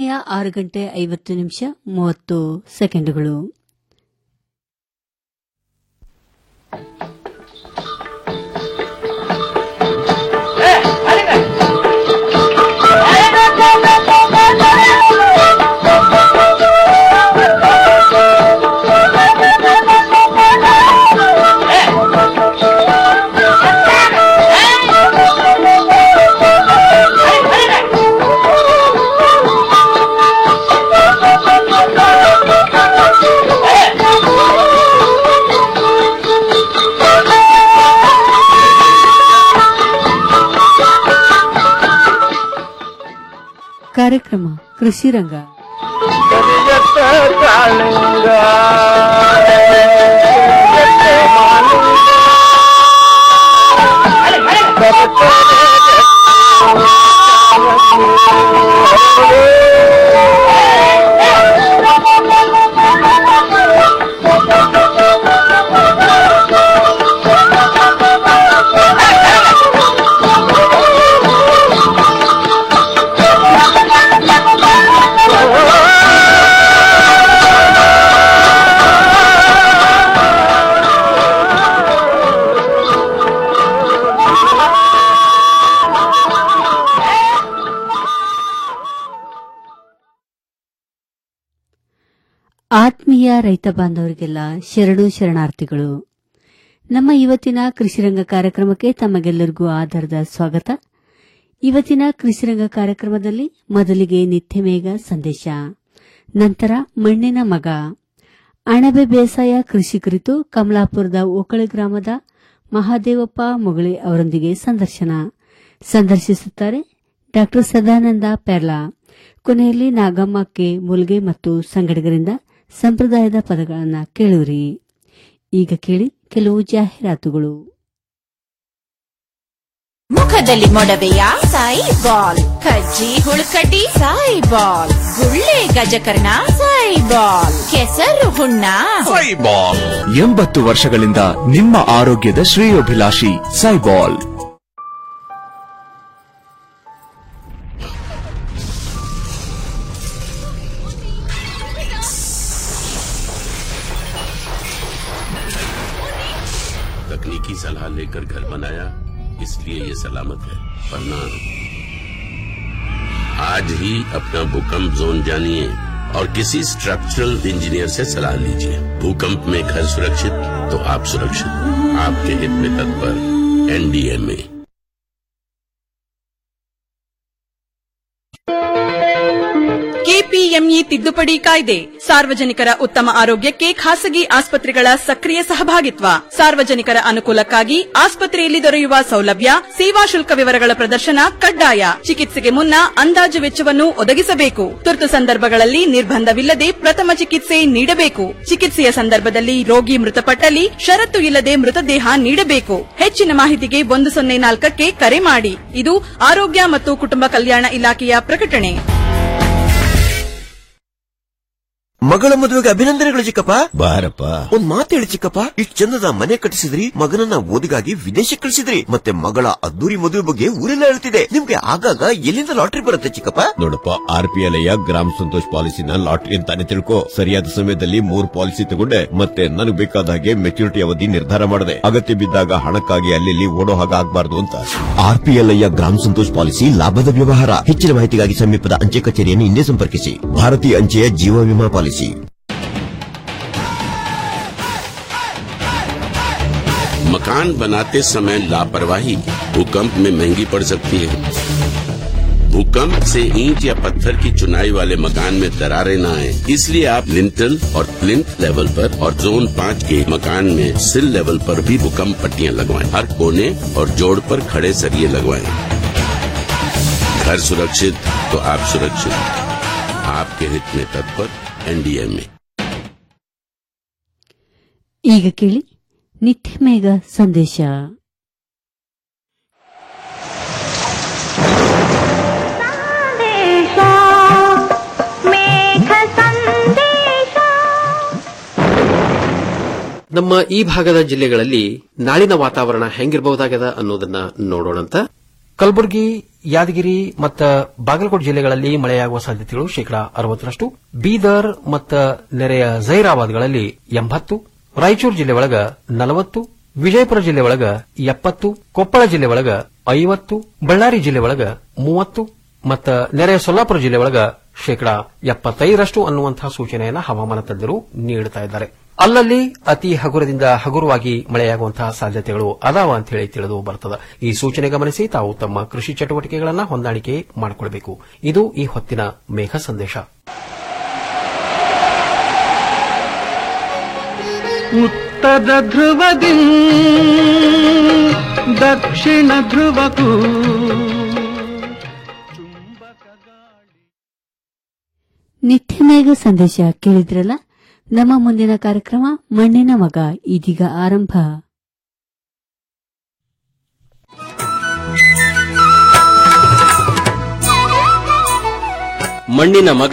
ಸಮಯ ಆರು ಗಂಟೆ ಐವತ್ತು ನಿಮಿಷ ಮೂವತ್ತು ಸೆಕೆಂಡುಗಳು ಕಾರ್ಯಕ್ರಮ ಕೃಷಿ ರಂಗ ಆತ್ಮೀಯ ರೈತ ಬಾಂಧವರಿಗೆಲ್ಲ ಶರಣು ಶರಣಾರ್ಥಿಗಳು ನಮ್ಮ ಇವತ್ತಿನ ಕೃಷಿರಂಗ ಕಾರ್ಯಕ್ರಮಕ್ಕೆ ತಮಗೆಲ್ಲರಿಗೂ ಆಧಾರದ ಸ್ವಾಗತ ಇವತ್ತಿನ ಕೃಷಿರಂಗ ಕಾರ್ಯಕ್ರಮದಲ್ಲಿ ಮೊದಲಿಗೆ ನಿತ್ಯ ಮೇಘ ಸಂದೇಶ ನಂತರ ಮಣ್ಣಿನ ಮಗ ಅಣಬೆ ಬೇಸಾಯ ಕೃಷಿ ಕುರಿತು ಕಮಲಾಪುರದ ಓಕಳಿ ಗ್ರಾಮದ ಮಹಾದೇವಪ್ಪ ಮೊಗಳಿ ಅವರೊಂದಿಗೆ ಸಂದರ್ಶನ ಸಂದರ್ಶಿಸುತ್ತಾರೆ ಡಾ ಸದಾನಂದ ಪೆರ್ಲಾ ಕೊನೆಯಲ್ಲಿ ನಾಗಮ್ಮ ಕೆ ಮುಲ್ಗೆ ಮತ್ತು ಸಂಗಡಿಗರಿಂದ ಸಂಪ್ರದಾಯದ ಪದಗಳನ್ನು ಕೇಳುವಿರಿ ಈಗ ಕೇಳಿ ಕೆಲವು ಜಾಹೀರಾತುಗಳು ಮುಖದಲ್ಲಿ ಮೊಡವೆಯ ಸಾಯಿ ಬಾಲ್ ಕಜ್ಜಿ ಹುಳುಕಡ್ಡಿ ಸಾಯಿ ಬಾಲ್ ಗುಳ್ಳೆ ಗಜಕರ್ಣ ಸಾಯಿ ಬಾಲ್ ಕೆಸರು ಹುಣ್ಣ ಸೈಬಾಲ್ ಎಂಬತ್ತು ವರ್ಷಗಳಿಂದ ನಿಮ್ಮ ಆರೋಗ್ಯದ ಶ್ರೇಯೋಭಿಲಾಷಿ ಸೈಬಾಲ್ तकनीकी सलाह लेकर घर बनाया इसलिए ये सलामत है वरना आज ही अपना भूकंप जोन जानिए और किसी स्ट्रक्चरल इंजीनियर से सलाह लीजिए भूकंप में घर सुरक्षित तो आप सुरक्षित आपके हित में तत्पर एनडीएमए ಕೆಪಿಎಂಇ ತಿದ್ದುಪಡಿ ಕಾಯ್ದೆ ಸಾರ್ವಜನಿಕರ ಉತ್ತಮ ಆರೋಗ್ಯಕ್ಕೆ ಖಾಸಗಿ ಆಸ್ಪತ್ರೆಗಳ ಸಕ್ರಿಯ ಸಹಭಾಗಿತ್ವ ಸಾರ್ವಜನಿಕರ ಅನುಕೂಲಕ್ಕಾಗಿ ಆಸ್ಪತ್ರೆಯಲ್ಲಿ ದೊರೆಯುವ ಸೌಲಭ್ಯ ಸೇವಾ ಶುಲ್ಕ ವಿವರಗಳ ಪ್ರದರ್ಶನ ಕಡ್ಡಾಯ ಚಿಕಿತ್ಸೆಗೆ ಮುನ್ನ ಅಂದಾಜು ವೆಚ್ಚವನ್ನು ಒದಗಿಸಬೇಕು ತುರ್ತು ಸಂದರ್ಭಗಳಲ್ಲಿ ನಿರ್ಬಂಧವಿಲ್ಲದೆ ಪ್ರಥಮ ಚಿಕಿತ್ಸೆ ನೀಡಬೇಕು ಚಿಕಿತ್ಸೆಯ ಸಂದರ್ಭದಲ್ಲಿ ರೋಗಿ ಮೃತಪಟ್ಟಲ್ಲಿ ಷರತ್ತು ಇಲ್ಲದೆ ಮೃತದೇಹ ನೀಡಬೇಕು ಹೆಚ್ಚಿನ ಮಾಹಿತಿಗೆ ಒಂದು ಸೊನ್ನೆ ನಾಲ್ಕಕ್ಕೆ ಕರೆ ಮಾಡಿ ಇದು ಆರೋಗ್ಯ ಮತ್ತು ಕುಟುಂಬ ಕಲ್ಯಾಣ ಇಲಾಖೆಯ ಪ್ರಕಟಣೆ ಮಗಳ ಮದುವೆಗೆ ಅಭಿನಂದನೆಗಳು ಚಿಕ್ಕಪ್ಪ ಬಾರಪ್ಪ ಒಂದ್ ಮಾತು ಹೇಳಿ ಚಿಕ್ಕಪ್ಪ ಇಷ್ಟ್ ಚಂದದ ಮನೆ ಕಟ್ಟಿಸಿದ್ರಿ ಮಗನನ್ನ ಓದಿಗಾಗಿ ವಿದೇಶಕ್ಕೆ ಕಳಿಸಿದ್ರಿ ಮತ್ತೆ ಮಗಳ ಅದ್ದೂರಿ ಮದುವೆ ಬಗ್ಗೆ ಊರೆಲ್ಲ ಹೇಳ್ತಿದೆ ನಿಮ್ಗೆ ಆಗಾಗ ಎಲ್ಲಿಂದ ಲಾಟ್ರಿ ಬರುತ್ತೆ ಚಿಕ್ಕಪ್ಪ ನೋಡಪ್ಪ ಆರ್ ಪಿ ಎಲ್ ಗ್ರಾಮ ಸಂತೋಷ್ ಪಾಲಿಸಿನ ಲಾಟ್ರಿ ಅಂತಾನೆ ತಿಳ್ಕೊ ಸರಿಯಾದ ಸಮಯದಲ್ಲಿ ಮೂರ್ ಪಾಲಿಸಿ ತಗೊಂಡೆ ಮತ್ತೆ ನನಗೆ ಬೇಕಾದ ಹಾಗೆ ಮೆಚುರಿಟಿ ಅವಧಿ ನಿರ್ಧಾರ ಮಾಡಿದೆ ಅಗತ್ಯ ಬಿದ್ದಾಗ ಹಣಕ್ಕಾಗಿ ಅಲ್ಲಿ ಓಡೋ ಹಾಗೆ ಆಗ್ಬಾರ್ದು ಅಂತ ಆರ್ ಪಿ ಎಲ್ ಗ್ರಾಮ ಸಂತೋಷ್ ಪಾಲಿಸಿ ಲಾಭದ ವ್ಯವಹಾರ ಹೆಚ್ಚಿನ ಮಾಹಿತಿಗಾಗಿ ಸಮೀಪದ ಅಂಚೆ ಕಚೇರಿಯನ್ನು ಹಿಂದೆ ಸಂಪರ್ಕಿಸಿ ಭಾರತೀಯ ಅಂಚೆಯ ಜೀವ ವಿಮಾ ಪಾಲಿಸಿ मकान बनाते समय लापरवाही भूकंप में महंगी पड़ सकती है भूकंप से ईंट या पत्थर की चुनाई वाले मकान में दरारें न आए इसलिए आप लिंटल और प्लिंथ लेवल पर और जोन पाँच के मकान में सिल लेवल पर भी भूकंप पट्टियां लगवाएं हर कोने और जोड़ पर खड़े सरिये लगवाएं घर सुरक्षित तो आप सुरक्षित आपके हित में तत्पर एनडीए में ಈಗ ಕೇಳಿ ನಿತ್ಯ ಮೇಘ ಸಂದೇಶ ನಮ್ಮ ಈ ಭಾಗದ ಜಿಲ್ಲೆಗಳಲ್ಲಿ ನಾಳಿನ ವಾತಾವರಣ ಹೆಂಗಿರಬಹುದಾಗದ ಅನ್ನೋದನ್ನ ನೋಡೋಣಂತ ಕಲಬುರಗಿ ಯಾದಗಿರಿ ಮತ್ತು ಬಾಗಲಕೋಟೆ ಜಿಲ್ಲೆಗಳಲ್ಲಿ ಮಳೆಯಾಗುವ ಸಾಧ್ಯತೆಗಳು ಶೇಕಡಾ ಅರವತ್ತರಷ್ಟು ಬೀದರ್ ಮತ್ತು ನೆರೆಯ ಜೈರಾಬಾದ್ಗಳಲ್ಲಿ ಎಂಬತ್ತು ರಾಯಚೂರು ಜಿಲ್ಲೆ ಒಳಗ ನಲವತ್ತು ವಿಜಯಪುರ ಜಿಲ್ಲೆ ಒಳಗ ಎಪ್ಪತ್ತು ಕೊಪ್ಪಳ ಜಿಲ್ಲೆ ಒಳಗ ಐವತ್ತು ಬಳ್ಳಾರಿ ಜಿಲ್ಲೆ ಒಳಗ ಮೂವತ್ತು ಮತ್ತು ನೆರೆಯ ಸೊಲ್ಲಾಪುರ ಜಿಲ್ಲೆ ಒಳಗ ಶೇಕಡಾ ಎಪ್ಪತ್ತೈದರಷ್ಟು ಅನ್ನುವಂತಹ ಸೂಚನೆಯನ್ನು ಹವಾಮಾನ ತಜ್ಞರು ನೀಡುತ್ತಾ ಇದ್ದಾರೆ ಅಲ್ಲಲ್ಲಿ ಅತಿ ಹಗುರದಿಂದ ಹಗುರವಾಗಿ ಮಳೆಯಾಗುವಂತಹ ಸಾಧ್ಯತೆಗಳು ಅದಾವ ಅಂತ ಹೇಳಿ ತಿಳಿದು ಬರ್ತದೆ ಈ ಸೂಚನೆ ಗಮನಿಸಿ ತಾವು ತಮ್ಮ ಕೃಷಿ ಚಟುವಟಿಕೆಗಳನ್ನು ಹೊಂದಾಣಿಕೆ ಮಾಡಿಕೊಳ್ಳಬೇಕು ಇದು ಈ ಹೊತ್ತಿನ ಮೇಘ ಸಂದೇಶ ಉತ್ತರ ಧ್ರುವದಿ ದಕ್ಷಿಣ ಧ್ರುವಕ್ಕೂ ನಿತ್ಯ ಮೇಘ ಸಂದೇಶ ಕೇಳಿದ್ರಲ್ಲ ನಮ್ಮ ಮುಂದಿನ ಕಾರ್ಯಕ್ರಮ ಮಣ್ಣಿನ ಮಗ ಇದೀಗ ಆರಂಭ ಮಣ್ಣಿನ ಮಗ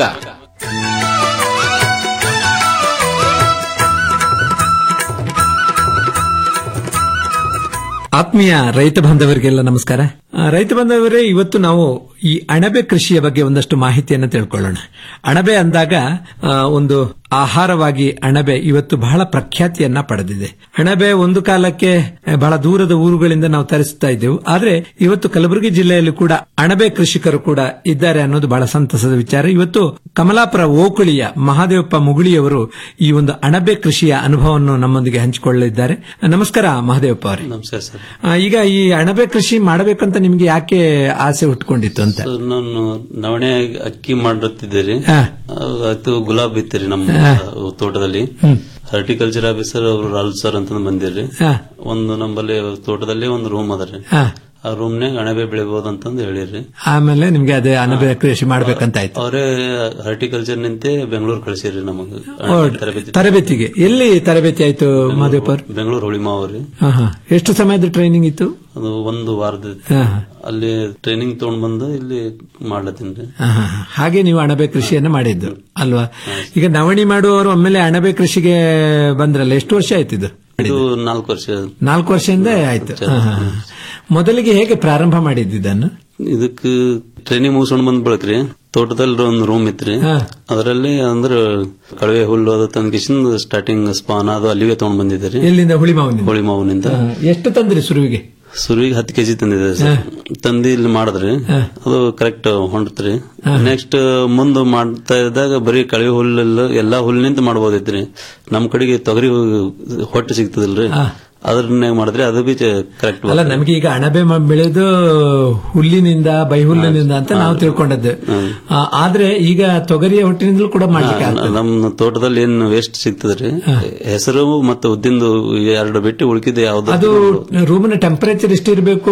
ಆತ್ಮೀಯ ರೈತ ಬಾಂಧವರಿಗೆಲ್ಲ ನಮಸ್ಕಾರ ಆ, ರೈತ ಬಾಂಧವರೇ ಇವತ್ತು ನಾವು ಈ ಅಣಬೆ ಕೃಷಿಯ ಬಗ್ಗೆ ಒಂದಷ್ಟು ಮಾಹಿತಿಯನ್ನು ತಿಳ್ಕೊಳ್ಳೋಣ ಅಣಬೆ ಅಂದಾಗ ಆ, ಒಂದು ಆಹಾರವಾಗಿ ಅಣಬೆ ಇವತ್ತು ಬಹಳ ಪ್ರಖ್ಯಾತಿಯನ್ನ ಪಡೆದಿದೆ ಅಣಬೆ ಒಂದು ಕಾಲಕ್ಕೆ ಆ, ಬಹಳ ದೂರದ ಊರುಗಳಿಂದ ನಾವು ತರಿಸ್ತಾ ಇದ್ದೆವು ಆದ್ರೆ ಇವತ್ತು ಕಲಬುರಗಿ ಜಿಲ್ಲೆಯಲ್ಲಿ ಕೂಡ ಅಣಬೆ ಕೃಷಿಕರು ಕೂಡ ಇದ್ದಾರೆ ಅನ್ನೋದು ಬಹಳ ಸಂತಸದ ವಿಚಾರ ಇವತ್ತು ಕಮಲಾಪುರ ಓಕುಳಿಯ ಮಹಾದೇವಪ್ಪ ಮುಗುಳಿಯವರು ಈ ಒಂದು ಅಣಬೆ ಕೃಷಿಯ ಅನುಭವವನ್ನು ನಮ್ಮೊಂದಿಗೆ ಹಂಚಿಕೊಳ್ಳಲಿದ್ದಾರೆ ನಮಸ್ಕಾರ ಮಹಾದೇವಪ್ಪ ಅವರೇ ನಮಸ್ಕಾರ ಸರ್ ಆ, ಈಗ ಈ ಅಣಬೆ ಕೃಷಿ ಮಾಡಬೇಕಂತ ನಿಮ್ಗೆ ಯಾಕೆ ಆಸೆ ಹುಟ್ಕೊಂಡಿತ್ತು ಅಂತ ಸರ್ ನಾನು ನವಣೆ ಅಕ್ಕಿ ಮಾಡುತ್ತಿದ್ದೇರಿ ಹಾ. ಅದು ಗುಲಾಬ್ ಇತ್ತರಿ ನಮ್ಮ ಹಾ. ತೋಟದಲ್ಲಿ ಹ್ಮ್. ಹಾರ್ಟಿಕಲ್ಚರ್ ಆಫೀಸರ್ ಅವರು ರಾಲ್ ಸರ್ ಅಂತ ಬಂದಿರ್ರಿ ಹಾ. ಒಂದು ನಮ್ಮಲ್ಲಿ ತೋಟದಲ್ಲಿ ಒಂದು ರೂಮ್ ಅದರಿ ಹಾ. ಆ ರೂಮ್ನಾಗ ಅಣಬೆ ಬೆಳಿಬಹುದು ಅಂತಂದು ಹೇಳಿರಿ ಆಮೇಲೆ ನಿಮ್ಗೆ ಅದೇ ಅಣಬೆ ಕೃಷಿ ಮಾಡ್ಬೇಕಂತ ಆಯ್ತು ಅವರೇ ಹಾರ್ಟಿಕಲ್ಚರ್ ನಿಂತೆ ಬೆಂಗಳೂರು ಕಳಿಸಿರಿ ನಮಗೆ ಓ, ತರಬೇತಿ ತರಬೇತಿಗೆ ಎಲ್ಲಿ ತರಬೇತಿ ಆಯ್ತು ಮಹಾದೇವಪ್ಪ ಅವ್ರೆ? ಬೆಂಗಳೂರು ಹುಳಿಮಾವರಿ ಹಾ ಹಾ ಎಷ್ಟು ಸಮಯದ ಟ್ರೈನಿಂಗ್ ಇತ್ತು ಅದು ಒಂದು ವಾರದ ಹಾ, ಹಾ. ಅಲ್ಲಿ ಟ್ರೈನಿಂಗ್ ತಗೊಂಡ್ ಬಂದು ಇಲ್ಲಿ ಮಾಡ್ಲತ್ತೀನಿ ಹಾ, ಹಾ, ಹಾ. ಹಾಗೆ ನೀವು ಅಣಬೆ ಕೃಷಿಯನ್ನ ಮಾಡಿದ್ದು ಅಲ್ವಾ ಈಗ ನವಣಿ ಮಾಡುವವರು ಒಮ್ಮೆಲೆ ಅಣಬೆ ಕೃಷಿಗೆ ಬಂದ್ರಲ್ಲ ಎಷ್ಟು ವರ್ಷ ಆಯ್ತು ಇದು ಇದು ನಾಲ್ಕು ವರ್ಷ ನಾಲ್ಕು ವರ್ಷದಿಂದ ಆಯ್ತು ಹಾ, ಹಾ, ಹಾ. ಮೊದಲಿಗೆ ಹೇಗೆ ಪ್ರಾರಂಭ ಮಾಡಿದ್ದು ಇದನ್ನು ಇದಕ್ ಟ್ರೈನಿಂಗ್ ಮುಗಿಸ್ಕೊಂಡ್ ಬಂದ್ ಬಳಕ್ರಿ ತೋಟದಲ್ಲಿ ಒಂದು ರೂಮ್ ಇತ್ರಿ ಹಾ. ಅದರಲ್ಲಿ ಅಂದ್ರ ಕಳವೆ ಹುಲ್ಲು ಅದು ತಂದ್ಕಿಸಿಂದ ಸ್ಟಾರ್ಟಿಂಗ್ ಸ್ಪಾನ್ ಅದು ಅಲ್ಲಿಗೆ ತಗೊಂಡ್ ಬಂದಿದ್ದೀರಿ ಎಲ್ಲಿಂದ ಹುಳಿಮಾವಿನಿಂದ ಹೋಳಿ ಮಾವಿನಿಂದ ಹಾ, ಎಷ್ಟು ತಂದ್ರಿ ಸುರುವಿಗೆ ಸುರುವಿಗೆ ಹತ್ತು ಕೆಜಿ ತಂದಿದೆ ಸರ್ ತಂದು ಇಲ್ಲಿ ಮಾಡಿದ್ರಿ ಅದು ಕರೆಕ್ಟ್ ಹೊಂಡ್ತ್ರಿ ನೆಕ್ಸ್ಟ್ ಮುಂದ್ ಮಾಡ್ತಾ ಇದ್ದಾಗ ಬರೀ ಕಳವೆ ಹುಲ್ಲೆಲ್ಲ ಎಲ್ಲಾ ಹುಲ್ಲಿನಿಂದ ಮಾಡ್ಬೋದಿತ್ರಿ ನಮ್ ಕಡೆಗೆ ತೊಗರಿ ಹೊಟ್ಟೆ ಸಿಗ್ತದಿಲ್ರಿ ಅದ್ರನ್ನೇ ಮಾಡಿದ್ರಿ ಅದು ಬಿ ಕರೆಕ್ಟ್ ಅಲ್ಲ ನಮ್ಗೆ ಈಗ ಅಣಬೆ ಮ- ಬೆಳೆದು ಹುಲ್ಲಿನಿಂದ ಬೈಹುಲ್ಲಿನಿಂದ ಅಂತ ನಾವು ತಿಳ್ಕೊಂಡದ್ದು ಆ, ಆದ್ರೆ ಈಗ ತೊಗರಿಯ ಹೊಟ್ಟಿನಿಂದಲೂ ಕೂಡ ಮಾಡ್ಲಿಕ್ಕೆ ಆಗ್ತದೆ ನಮ್ಮ ತೋಟದಲ್ಲಿ ಏನ್ ವೇಸ್ಟ್ ಸಿಗ್ತದ್ರಿ ಹೆಸರು ಮತ್ತೆ ಉದ್ದಿಂದು ಎರಡು ಬಿಟ್ಟು ಉಳ್ಕಿದ್ದು ಯಾವ್ದು ಅದು ರೂಮಿನ ಟೆಂಪರೇಚರ್ ಎಷ್ಟು ಇರಬೇಕು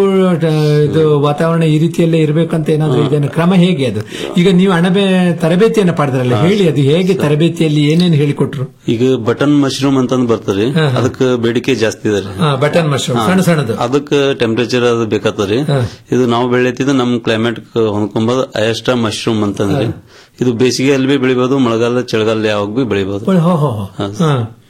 ಇದು ವಾತಾವರಣ ಈ ರೀತಿಯಲ್ಲೇ ಇರಬೇಕು ಅಂತ ಏನಾದ್ರು ಇದನ್ನು ಕ್ರಮ ಹೇಗೆ ಅದು ಈಗ ನೀವು ಅಣಬೆ ತರಬೇತಿಯನ್ನು ಪಡೆದ್ರಲ್ಲ ಹೇಳಿ ಅದು ಹೇಗೆ ತರಬೇತಿಯಲ್ಲಿ ಏನೇನು ಹೇಳಿಕೊಟ್ರು ಈಗ ಬಟನ್ ಮಶ್ರೂಮ್ ಅಂತಂದ್ ಬರ್ತದ್ರಿ ಅದಕ್ಕೆ ಬೇಡಿಕೆ ಜಾಸ್ತಿ ಇದೆ ಬಟನ್ ಮಶ್ರೂಮ್ ಸಣ್ಣ ಸಣ್ಣದು ಅದಕ್ಕೆ ಟೆಂಪರೇಚರ್ ಅದು ಬೇಕಾಗ್ತದ್ರಿ ಇದು ನಾವು ಬೆಳೆತಿದ್ದು ನಮ್ ಕ್ಲೈಮೇಟ್ ಹೊಂದ್ಕೊಂಬೋದು ಅಯಸ್ಟಾ ಮಶ್ರೂಮ್ ಅಂತಂದ್ರಿ ಇದು ಬೇಸಿಗೆಯಲ್ಲಿ ಬಿ ಬೆಳಿಬಹುದು ಮಳೆಗಾಲ ಚಳಿಗಾಲ ಯಾವಾಗ ಬಿ ಬೆಳಿಬಹುದು ಹೋ ಹೋ ಹೋ. ಹಾ.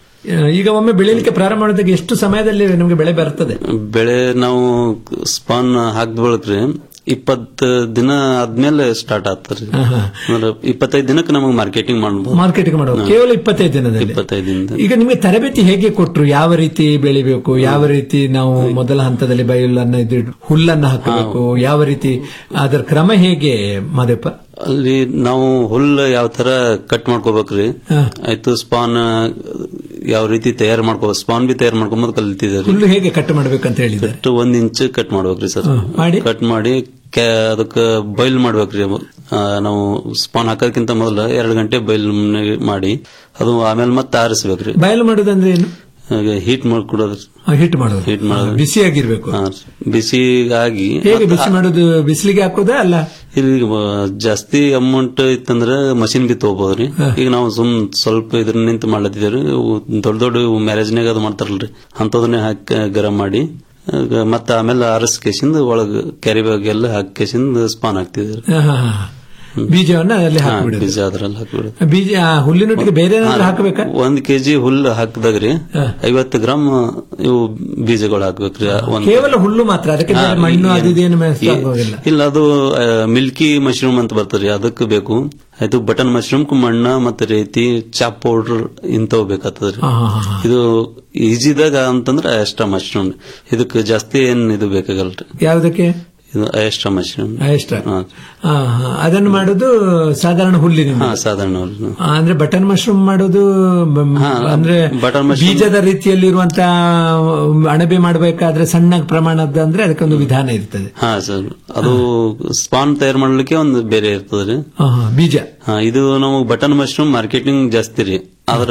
ಈಗ ಒಮ್ಮೆ ಬೆಳಿಲಿಕ್ಕೆ ಪ್ರಾರಂಭ ಮಾಡಿದಾಗ ಎಷ್ಟು ಸಮಯದಲ್ಲಿ ನಮಗೆ ಬೆಳೆ ಬರ್ತದೆ ಬೆಳೆ ನಾವು ಸ್ಪಾನ್ ಹಾಕ್ದ ಬಳಕ್ರಿ ಇಪ್ಪತ್ ದಿನ ಆದ್ಮೇಲೆ ಸ್ಟಾರ್ಟ್ ಆಗ್ತದ್ರಿ ಅಂದ್ರೆ ಇಪ್ಪತ್ತೈದು ದಿನಕ್ಕೆ ನಮಗೆ ಮಾರ್ಕೆಟಿಂಗ್ ಮಾಡಬಹುದು ಮಾರ್ಕೆಟಿಂಗ್ ಮಾಡುವ ಕೇವಲ ಇಪ್ಪತ್ತೈದು ದಿನದಲ್ಲಿ ಇಪ್ಪತ್ತೈದು ದಿನದ ಈಗ ನಿಮಗೆ ತರಬೇತಿ ಹೇಗೆ ಕೊಟ್ರು ಯಾವ ರೀತಿ ಬೆಳಿಬೇಕು ಯಾವ ರೀತಿ ನಾವು ಮೊದಲ ಹಂತದಲ್ಲಿ ಬಯಲನ್ನ ಇದು ಹುಲ್ಲನ್ನ ಹಾಕಬೇಕು ಯಾವ ರೀತಿ ಅದರ ಕ್ರಮ ಹೇಗೆ ಮಾದೇಪ್ಪ ಅಲ್ಲಿ ನಾವು ಹುಲ್ಲು ಯಾವ ತರ ಕಟ್ ಮಾಡ್ಕೋಬೇಕ್ರಿ ಆಯ್ತು ಸ್ಪಾನ್ ಯಾವ ರೀತಿ ತಯಾರು ಮಾಡ್ಕೋಬೇಕು ಸ್ಪಾನ್ ಬಿ ತಯಾರು ಮಾಡ್ಕೊಂಬೋದು ಕಲಿತಿದ್ದಾರೆ ಹುಲ್ಲು ಹೇಗೆ ಕಟ್ ಮಾಡ್ಬೇಕಂತ ಹೇಳಿದ್ದಾರೆ ಕಟ್ ಒಂದ್ ಇಂಚ್ ಕಟ್ ಮಾಡ್ಬೇಕ್ರಿ ಸರ್ ಮಾಡಿ? ಕಟ್ ಮಾಡಿ ಅದಕ್ಕೆ ಬೈಲ್ ಮಾಡ್ಬೇಕ್ರಿ ಆ, ನಾವು ಸ್ಪಾನ್ ಹಾಕೋದಕ್ಕಿಂತ ಮೊದಲ ಎರಡು ಗಂಟೆ ಬೈಲ್ ಮಾಡಿ ಅದು ಆಮೇಲೆ ಮತ್ತೆ ಆರಿಸ್ಬೇಕ್ರಿ ಬಯಲು ಮಾಡೋದಂದ್ರೆ ಏನು ಹೀಟ್ ಮಾಡ್ಕೊಡೋದು ಹಿಟ್ ಮಾಡೋದು ಹೀಟ್ ಮಾಡೋದು ಬಿಸಿಯಾಗಿರ್ಬೇಕು ಹಾ, ಬಿಸಿಗಾಗಿ ಹೇಗೆ ಬಿಸಿ ಮಾಡೋದು ಬಿಸಿಲಿಗೆ ಹಾಕೋದಾ ಅಲ್ಲ ಇಲ್ಲಿ ಜಾಸ್ತಿ ಅಮೌಂಟ್ ಇತ್ತಂದ್ರ ಮಷಿನ್ ಬಿ ತಗೋಬಹುದ್ರಿ ಈಗ ನಾವು ಸುಮ್ ಸ್ವಲ್ಪ ಇದ್ರ ನಿಂತ ಮಾಡ್ಲತ್ತಿದೇವ್ರಿ ಇವು ದೊಡ್ಡ ದೊಡ್ಡ ಮ್ಯಾರೇಜ್ನಾಗ ಅದು ಮಾಡ್ತಾರಲ್ರಿ ಅಂತದನ್ನೇ ಹಾಕಿ ಗರಂ ಮಾಡಿ ಆಗ ಮತ್ತೆ ಆಮೇಲೆ ಆರಿಸ್ ಕೇಸಿಂದ ಒಳಗ ಕ್ಯಾರಿ ಬ್ಯಾಗ್ ಎಲ್ಲ ಹಾಕಿ ಕೇಸಿಂದ ಸ್ಪಾನ್ ಹಾಕ್ತಿದ್ರಿ ಹಾ, ಹಾ, ಹಾ. ಬೀಜವನ್ನ ಅಲ್ಲಿ ಹಾ, ಹಾಕಿಬಿಡುದು ಬೀಜ ಅದ್ರಲ್ಲಿ ಹಾಕ್ಬಿಡುದು ಬೀಜ ಆ, ಹುಲ್ಲಿನೊಟ್ಟಿಗೆ ಬೇರೆ ಏನಾದ್ರು ಹಾಕಬೇಕಾ ಒಂದ್ ಕೆಜಿ ಹುಲ್ಲು ಹಾಕಿದಾಗ್ರಿ ಐವತ್ತು ಗ್ರಾಮ್ ಇವು ಬೀಜಗಳು ಹಾಕ್ಬೇಕ್ರಿ ಒಂದ್ ಕೇವಲ ಹುಲ್ಲು ಮಾತ್ರ ಅದಕ್ಕೆ ಬೇರೆ ಹಾ, ಮಣ್ಣು ಈ- ಅದು ಇದೇನು ಮೆಣಸು ಈ- ಆಗೋದಿಲ್ಲ ಇಲ್ಲ ಅದು ಮಿಲ್ಕಿ ಮಶ್ರೂಮ್ ಅಂತ ಬರ್ತದ್ರಿ ಅದಕ್ಕೆ ಬೇಕು ಆಯ್ತು ಬಟನ್ ಮಶ್ರೂಮ್ ಮಣ್ಣ ಮತ್ತೆ ರೀತಿ ಚಾಪ್ ಪೌಡರ್ ಇಂಥವು ಬೇಕಾಗ್ತದ್ರಿ ಹಾ, ಹಾ, ಹಾ. ಇದು ಈಜಿದಾಗ ಅಂತಂದ್ರೆ ಎಕ್ಸ್ಟ್ರಾ ಮಶ್ರೂಮ್ ಇದಕ್ಕೆ ಜಾಸ್ತಿ ಏನ್ ಇದು ಬೇಕಾಗಲ್ರಿ ಯಾವುದಕ್ಕೆ ಇದು ಎಕ್ಸ್ಟ್ರಾ ಮಶ್ರೂಮ್ ಎಕ್ಸ್ಟ್ರಾ ಆ, ಹಾ. ಅದನ್ನು ಮಾಡೋದು ಸಾಧಾರಣ ಹುಲ್ಲಿನಿಂದ ಹಾ ಸಾಧಾರಣ ಹುಲ್ಲು. ಆ, ಅಂದ್ರೆ ಬಟನ್ ಮಶ್ರೂಮ್ ಮಾಡೋದು ಬ- ಹಾ, ಅಂದ್ರೆ ಬಟನ್ ಮಶ್ರೂಮ್- ಬೀಜದ ರೀತಿಯಲ್ಲಿರುವಂತ ಅಣಬೆ ಮಾಡಬೇಕಾದ್ರೆ ಸಣ್ಣ ಪ್ರಮಾಣದ ಅಂದ್ರೆ ಅದಕ್ಕೊಂದು ವಿಧಾನ ಇರ್ತದೆ ಹಾ ಸರ್ ಅದು ಸ್ಪಾನ್ ತಯಾರು ಮಾಡ್ಲಿಕ್ಕೆ ಒಂದು ಬೇರೆ ಇರ್ತದ್ರಿ ಆ, ಹಾ, ಬೀಜ ಹಾ ಇದು ನಮಗ್ ಬಟನ್ ಮಶ್ರೂಮ್ ಮಾರ್ಕೆಟಿಂಗ್ ಜಾಸ್ತಿ ರೀ ಆದ್ರ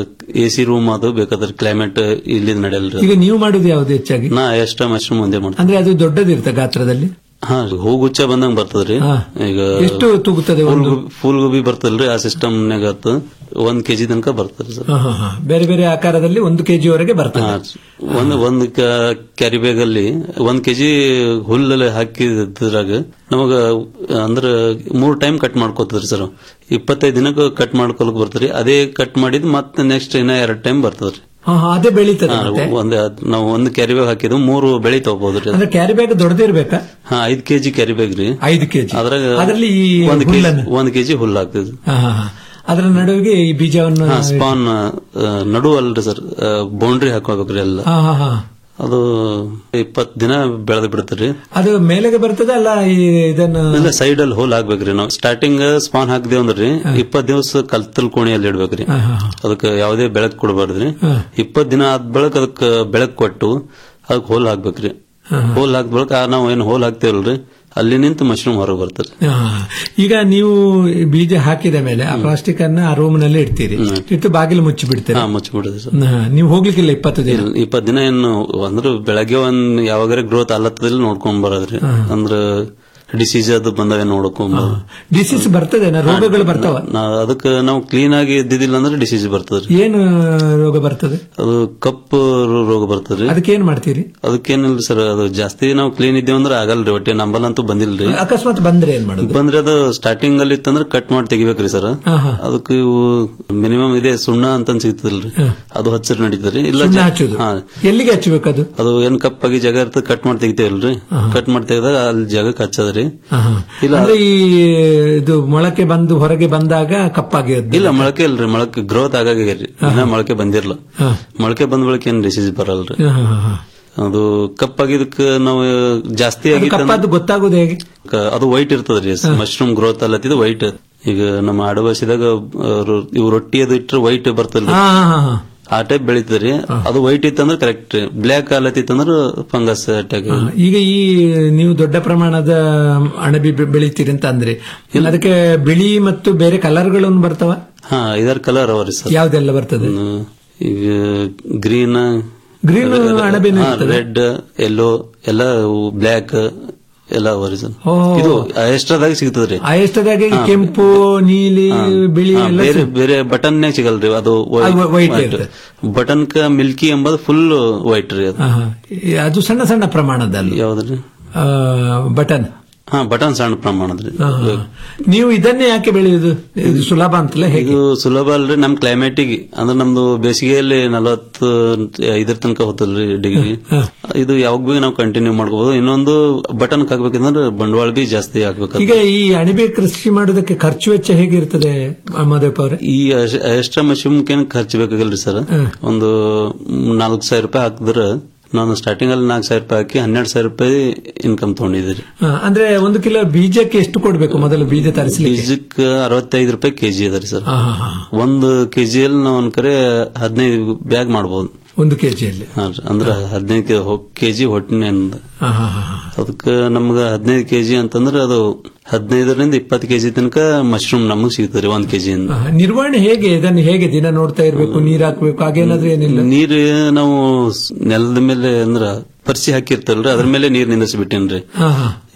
ಎ ಸಿ ರೂಮ್ ಅದು ಬೇಕಾದ್ರೆ ಕ್ಲೈಮೇಟ್ ಇಲ್ಲಿ ನಡೆಯಲ್ರಿ ಈಗ ನೀವು ಮಾಡುದು ಯಾವ್ದು ಹೆಚ್ಚಾಗಿ ನಾ ಎಷ್ಟ ಮಶ್ರೂಮ್ ಒಂದೇ ಮಾಡ್ತೀನಿ ಅಂದ್ರೆ ಅದು ದೊಡ್ಡದಿರುತ್ತೆ ಗಾತ್ರದಲ್ಲಿ ಹಾ ಹೂಗುಚ್ಚ ಬಂದಂಗ್ ಬರ್ತದ್ರಿ ಹಾ. ಈಗ ಎಷ್ಟು ತೂಗುತ್ತದೆ ಫೂಲ್ ಒಂದು? ಗೋಬಿ- ಫೂಲ್ ಗೋಬಿ ಬರ್ತಲ್ರಿ ಆ ಸಿಸ್ಟಮ್ ನಾಗ ಒಂದ್ ಕೆಜಿ ತನಕ ಬರ್ತದೆ ಸರ್ ಹಾ, ಹಾ, ಹಾ. ಬೇರೆ ಬೇರೆ ಆಕಾರದಲ್ಲಿ ಒಂದು ಕೆಜಿ ವರೆಗೆ ಬರ್ತದೆ ಹಾ, ಒಂದ್ ಒಂದ್ ಕ್ಯಾರಿ ಬ್ಯಾಗ್ ಅಲ್ಲಿ ಒಂದ್ ಕೆಜಿ ಹುಲ್ಲಲ್ಲಿ ಹಾಕಿದ್ರಾಗ ನಮಗ ಅಂದ್ರ ಮೂರ್ ಟೈಮ್ ಕಟ್ ಮಾಡ್ಕೋತದ್ರಿ ಸರ್ ಇಪ್ಪತ್ತೈದು ದಿನಕ್ಕೆ ಕಟ್ ಮಾಡ್ಕೊಳಕ್ ಬರ್ತದ್ರಿ ಅದೇ ಕಟ್ ಮಾಡಿದ್ ಮತ್ತೆ ನೆಕ್ಸ್ಟ್ ಇನ್ನ ಎರಡ್ ಟೈಮ್ ಬರ್ತದ್ರಿ ಹಾ, ಹಾ, ಅದೇ ಬೆಳೀತದೆ ಹಾ, ಮತ್ತೆ ಒಂದ್ ನಾವು ಒಂದ್ ಕ್ಯಾರಿ ಬ್ಯಾಗ್ ಹಾಕಿದ್ವು ಮೂರು ಬೆಳಿ ತಗೋಬಹುದ್ರಿ ಅಂದ್ರೆ ಕ್ಯಾರಿ ಬ್ಯಾಗ್ ದೊಡ್ಡದಿರ್ಬೇಕಾ ಹಾ ಐದ್ ಕೆಜಿ ಕ್ಯಾರಿ ಬ್ಯಾಗ್ ರೀ ಐದು ಕೆಜಿ ಅದ್ರಾಗ ಅದ್ರಲ್ಲಿ ಈ ಒಂದ್ ಕೆಜಿ ಹುಲ್ಲನ್ನು ಒಂದ್ ಕೆಜಿ ಹುಲ್ಲು ಹಾಕ್ತಿದ್ವಿ ಹಾ, ಹಾ, ಹಾ. ಅದರ ನಡುವಿಗೆ ಈ ಬೀಜವನ್ನು ಹಾ ಸ್ಪಾನ್ ನಡು ಅಲ್ರಿ ಸರ್ ಬೌಂಡ್ರಿ ಹಾಕೋಬೇಕ್ರಿ ಎಲ್ಲ ಹಾ, ಹಾ, ಹಾ. ಅದು ಇಪ್ಪತ್ ದಿನ ಬೆಳೆದು ಬಿಡ್ತೀರಿ ಅದು ಮೇಲೆಗೆ ಬರ್ತದೆ ಅಲ್ಲ ಈ ಇದನ್ನು ಇಲ್ಲ ಸೈಡ್ ಅಲ್ಲಿ ಹೋಲ್ ಹಾಕ್ಬೇಕ್ರಿ ನಾವು ಸ್ಟಾರ್ಟಿಂಗ್ ಸ್ಪಾನ್ ಹಾಕ್ದೇವ್ ಅಂದ್ರಿ ಇಪ್ಪತ್ ದಿವಸ ಕಲ್ತಲ್ ಕೋಣೆಯಲ್ಲಿ ಇಡ್ಬೇಕ್ರಿ ಹಾ, ಹಾ, ಅದಕ್ಕೆ ಯಾವುದೇ ಬೆಳಕ್ ಕೊಡಬಾರ್ದ್ರಿ ಹಾ. ಇಪ್ಪತ್ ದಿನ ಆದ ಬೆಳಕ್ ಅದಕ್ಕೆ ಬೆಳಕ್ ಕೊಟ್ಟು ಅದಕ್ಕೆ ಹೋಲ್ ಹಾಕ್ಬೇಕ್ರಿ ಹಾ, ಹಾ. ಹೋಲ್ ಹಾಕಿದ ಬಳಕ ನಾವು ಏನ್ ಹೋಲ್ ಹಾಕ್ತೇವಲ್ರಿ ಅಲ್ಲಿ ನಿಂತು ಮಶ್ರೂಮ್ ಹೊರಗೆ ಬರ್ತದೆ ಹಾ. ಈಗ ನೀವು ಈ ಬೀಜ ಹಾಕಿದ ಮೇಲೆ ಆ ಪ್ಲಾಸ್ಟಿಕ್ ಅನ್ನ ಆ ರೂಮ್ ನಲ್ಲಿ ಇಡ್ತೀರಿ ಇಟ್ಟು ಬಾಗಿಲು ಮುಚ್ಚಿ ಬಿಡ್ತೀರಿ ಹಾ ಮುಚ್ಚಿಬಿಡುದು ಸರ್ ಹಾ, ನೀವು ಹೋಗ್ಲಿಕ್ಕಿಲ್ಲ ಇಪ್ಪತ್ತು ದಿನ ಇಲ್ಲ, ಇಪ್ಪತ್ ದಿನ ಏನು ಅಂದ್ರೆ ಬೆಳಗ್ಗೆ ಒಂದ್ ಯಾವಾಗಾರ ಗ್ರೋತ್ ಅಲ್ಲತ್ತದಲ್ಲಿ ನೋಡ್ಕೊಂಡ್ ಬರೋದ್ರಿ ಅಂದ್ರ ಡಿಸೀಸ್ ಅದು ಬಂದವೆ ನೋಡ್ಕೊಂಡ್ ಬರೋದು. ಡಿಸೀಸ್ ಬರ್ತದೆ ರೋಗಗಳು ಬರ್ತಾವ ನಾ- ಅದಕ್ಕೆ ನಾವು ಕ್ಲೀನ್ ಆಗಿ ಇದ್ದಿದ್ದಿಲ್ಲ ಅಂದ್ರೆ ಡಿಸೀಸ್ ಬರ್ತದ್ರಿ ಏನು ರೋಗ ಬರ್ತದೆ ಅದು ಕಪ್ಪು ರೋ- ರೋಗ ಬರ್ತದ್ರಿ ಅದಕ್ಕೆ ಏನ್ ಮಾಡ್ತೀರಿ ಅದಕ್ಕೇನಿಲ್ರಿ ಸರ್ ಅದು ಜಾಸ್ತಿ ನಾವು ಕ್ಲೀನ್ ಇದ್ದೇವೆ ಅಂದ್ರೆ ಆಗಲ್ರಿ ಒಟ್ಟೆ ನಂಬಲ್ಲಂತೂ ಬಂದಿಲ್ರಿ ಅಕಸ್ಮಾತ್ ಬಂದ್ರೆ ಏನ್ ಮಾಡುದು ಬಂದ್ರೆ ಅದು ಸ್ಟಾರ್ಟಿಂಗ್ ಅಲ್ಲಿ ಇತ್ತಂದ್ರೆ ಕಟ್ ಮಾಡಿ ತೆಗಿಬೇಕ್ರಿ ಸರ್ ಹಾ, ಹಾ. ಅದಕ್ಕೆ ಇವು ಮಿನಿಮಮ್ ಇದೆ ಸುಣ್ಣ ಅಂತ ಸಿಗ್ತದಲ್ರಿ ಅದು ಹಚ್ಚರ್ ನಡೀತದ್ರಿ ಇಲ್ಲ ಸುಣ್ಣ ಜಾ- ಹಚ್ಚುದು ಹಾ ಎಲ್ಲಿಗೆ ಹಚ್ಚಬೇಕು ಅದು ಅದು ಏನ್ ಕಪ್ಪಾಗಿ ಜಾಗ ಇರ್ತದೆ ಕಟ್ ಮಾಡಿ ತೆಗಿತೇವಲ್ರಿ ಕಟ್ ಮಾಡಿ ತೆಗೆದಾಗ ಅಲ್ಲಿ ಜಾಗಕ್ಕೆ ಹಚ್ಚದ್ರಿ ಹಾ, ಹಾ. ಇಲ್ಲ ಅಂದ್ರೆ ಈ ಇದು ಮೊಳಕೆ ಬಂದು ಹೊರಗೆ ಬಂದಾಗ ಕಪ್ಪಾಗಿ ಇಲ್ಲ ಮೊಳಕೆ ಇಲ್ರಿ ಮೊಳಕೆ ಗ್ರೋತ್ ಆಗಾಗ್ಯಾರಿ ಇನ್ನ ಮೊಳಕೆ ಬಂದಿರ್ಲ ಹಾ. ಮೊಳಕೆ ಬಂದ ಬಳಕ ಏನ್ ಡಿಸೀಸ್ ಬರಲ್ರಿ ಹಾ, ಹಾ, ಹಾ. ಅದು ಕಪ್ಪಾಗಿದ್ದಕ್ಕೆ ನಾವು ಜಾಸ್ತಿ ಅದು ಆಗಿತ್ತು ಕಪ್ಪಾದ್ದು ಗೊತ್ತಾಗೋದು ಹೇಗೆ ಕ- ಅದು ವೈಟ್ ಇರ್ತದ್ರಿ ಮಶ್ರೂಮ್ ಗ್ರೋತ್ ಅಲ್ಲತ್ತಿದ್ದು ವೈಟ್ ಈಗ ನಮ್ಮ ಆಡಭಾಷೆದಾಗ ಇವು ರೊಟ್ಟಿ ಅದು ಇಟ್ರೆ ವೈಟ್ ಬರ್ತಲ್ರಿ ಹಾ, ಹಾ, ಹಾ, ಹಾ. ಆ ಟೈಪ್ ಬೆಳಿತದ್ರಿ ಅದು ವೈಟ್ ಇತ್ತಂದ್ರೆ ಕರೆಕ್ಟ್ ಬ್ಲ್ಯಾಕ್ ಅಲ್ಲತ್ತಿತ್ತಂದ್ರ ಫಂಗಸ್ ಅಟ್ಯಾಕ್ ಈಗ ಈ ನೀವು ದೊಡ್ಡ ಪ್ರಮಾಣದ ಅಣಬಿ ಬೆ- ಬೆಳಿತೀರಿ ಅಂತ ಅಂದ್ರೆ ಅದಕ್ಕೆ ಬಿಳಿ ಮತ್ತು ಬೇರೆ ಕಲರ್ಗಳನ್ನು ಬರ್ತಾವ ಹಾ ಇದರ ಕಲರ್ ಅವರಿ ಸರ್ ಯಾವ್ದೆಲ್ಲ ಬರ್ತದೆ ಈಗ ಗ್ರೀನ್ Green ಅಣಬೆನೂ ಇರ್ತದೆ? ರೆಡ್ ಯೆಲ್ಲೋ ಎಲ್ಲ ಬ್ಲ್ಯಾಕ್ ಎಲ್ಲ ಅವರಿ ಸರ್ ಓ. ಇದು ಎಷ್ಟ್ರದಾಗ ಸಿಗ್ತದ್ರಿ ಆ ಎಷ್ಟದಾಗಿ ಹಾ. ಕೆಂಪು ನೀಲಿ ಬಿಳಿ ಹಾ, ಎಲ್ಲ ಬೇರೆ ಸಿಗ್- ಬೇರೆ ಬಟನ್ ಸಿಗಲ್ರಿ ಅದು ಅದು white ಇರ್ತದೆ. ಬಟನ್ ಕ ಮಿಲ್ಕಿ ಎಂಬುದು ಫುಲ್ ವೈಟ್ ರೀ ಅದು ಹಾ, ಹಾ. ಈ ಅದು ಸಣ್ಣ ಸಣ್ಣ ಪ್ರಮಾಣದಲ್ಲಿ ಯಾವ್ದ್ರಿ ಆ, ಬಟನ್ ಹಾ ಬಟನ್ ಸಣ್ಣ ಪ್ರಮಾಣದ್ರಿ ಹಾ, ಹಾ. ನೀವು ಇದನ್ನೇ ಯಾಕೆ ಬೆಳೆಯುದು ಇದು ಸುಲಭ ಅಂತಲ್ಲ ಹೇಗೆ ಇದು ಸುಲಭ ಅಲ್ರಿ ನಮ್ ಕ್ಲೈಮೇಟಿಗೆ ಅಂದ್ರೆ ನಮ್ದು ಬೇಸಿಗೆಯಲ್ಲಿ ನಲವತ್ತು ಇದ್ರ ತನಕ ಹೋತಲ್ರಿ ಡಿಗ್ರಿ ಇದು ಯಾವಾಗ ಬಿ ನಾವು ಕಂಟಿನ್ಯೂ ಮಾಡ್ಕೋಬಹುದು ಇನ್ನೊಂದು ಬಟನ್ ಹಾಕ್ಬೇಕಂದ್ರೆ ಬಂಡವಾಳ ಬಿ ಜಾಸ್ತಿ ಹಾಕ್ಬೇಕು ಈಗ ಈ ಅಣಬೆ ಕೃಷಿ ಮಾಡೋದಕ್ಕೆ ಖರ್ಚು ವೆಚ್ಚ ಹೇಗಿರ್ತದೆ ಮಾಧವಪ್ಪ ಅವರೇ ಈ ಎಕ್ಸ್ಟ್ರಾ ಮಶ್ರೂಮ್ಕೇನು ಖರ್ಚು ಬೇಕಾಗಲ್ರಿ ಸರ್ ಒಂದು ನಾಲ್ಕು ಸಾವಿರ ರೂಪಾಯಿ ಹಾಕಿದ್ರೆ ನಾನು ಸ್ಟಾರ್ಟಿಂಗ್ ಅಲ್ಲಿ ನಾಲ್ಕು ಸಾವಿರ ರೂಪಾಯಿ ಹಾಕಿ ಹನ್ನೆರಡು ಸಾವಿರ ರೂಪಾಯಿ ಇನ್ಕಮ್ ತಗೊಂಡಿದ್ರಿ ಹಾ, ಅಂದ್ರೆ ಒಂದು ಕಿಲೋ ಬೀಜಕ್ಕೆ ಎಷ್ಟು ಕೊಡ್ಬೇಕು ಮೊದಲು ಬೀಜ ತರಿಸಲಿಕ್ಕೆ ಬೀಜಕ್ಕೆ ಅರವತ್ತೈದು ರೂಪಾಯಿ ಕೆಜಿ ಅದರಿ ಸರ್ ಹಾ, ಹಾ, ಹಾ. ಒಂದು ಕೆಜಿಯಲ್ಲಿ ನಾವು ಒಂದ್ ಕಡೆ ಹದಿನೈದು ಬ್ಯಾಗ್ ಮಾಡ್ಬೋದು ಒಂದು ಕೆಜಿಯಲ್ಲಿ ಹಾ ರೀ. ಅಂದ್ರ ಹದಿನೈದು ಕೆಜಿ ಹೊಟ್ಟಿನಿಂದ ಹಾ, ಹಾ, ಹಾ, ಹಾ. ಅದಕ್ಕೆ ನಮ್ಗ ಹದಿನೈದು ಕೆಜಿ ಅಂತಂದ್ರೆ ಅದು ಹದಿನೈದರಿಂದ ಇಪ್ಪತ್ತು ಕೆಜಿ ತನಕ ಮಶ್ರೂಮ್ ನಮಗ್ ಸಿಗ್ತದೆ ಒಂದ್ ಕೆಜಿಯಿಂದ ಹಾ, ನಿರ್ವಹಣೆ ಹೇಗೆ ಇದನ್ನು ಹೇಗೆ ದಿನ ನೋಡ್ತಾ ಇರಬೇಕು ನೀರ್ ಹಾಕ್ಬೇಕು ಹಾಗೇನಾದ್ರೂ ಏನಿಲ್ಲ ನೀರು ನಾವು ಸ್- ನೆಲದ ಮೇಲೆ ಅಂದ್ರ ಪರ್ಸಿ ಹಾಕಿರ್ತಲ್ರಿ ಅದ್ರ ಮೇಲೆ ನೀರ್ ನಿಂದಿಸ್ಬಿಟ್ಟೇನ್ರಿ ಹಾ, ಹಾ.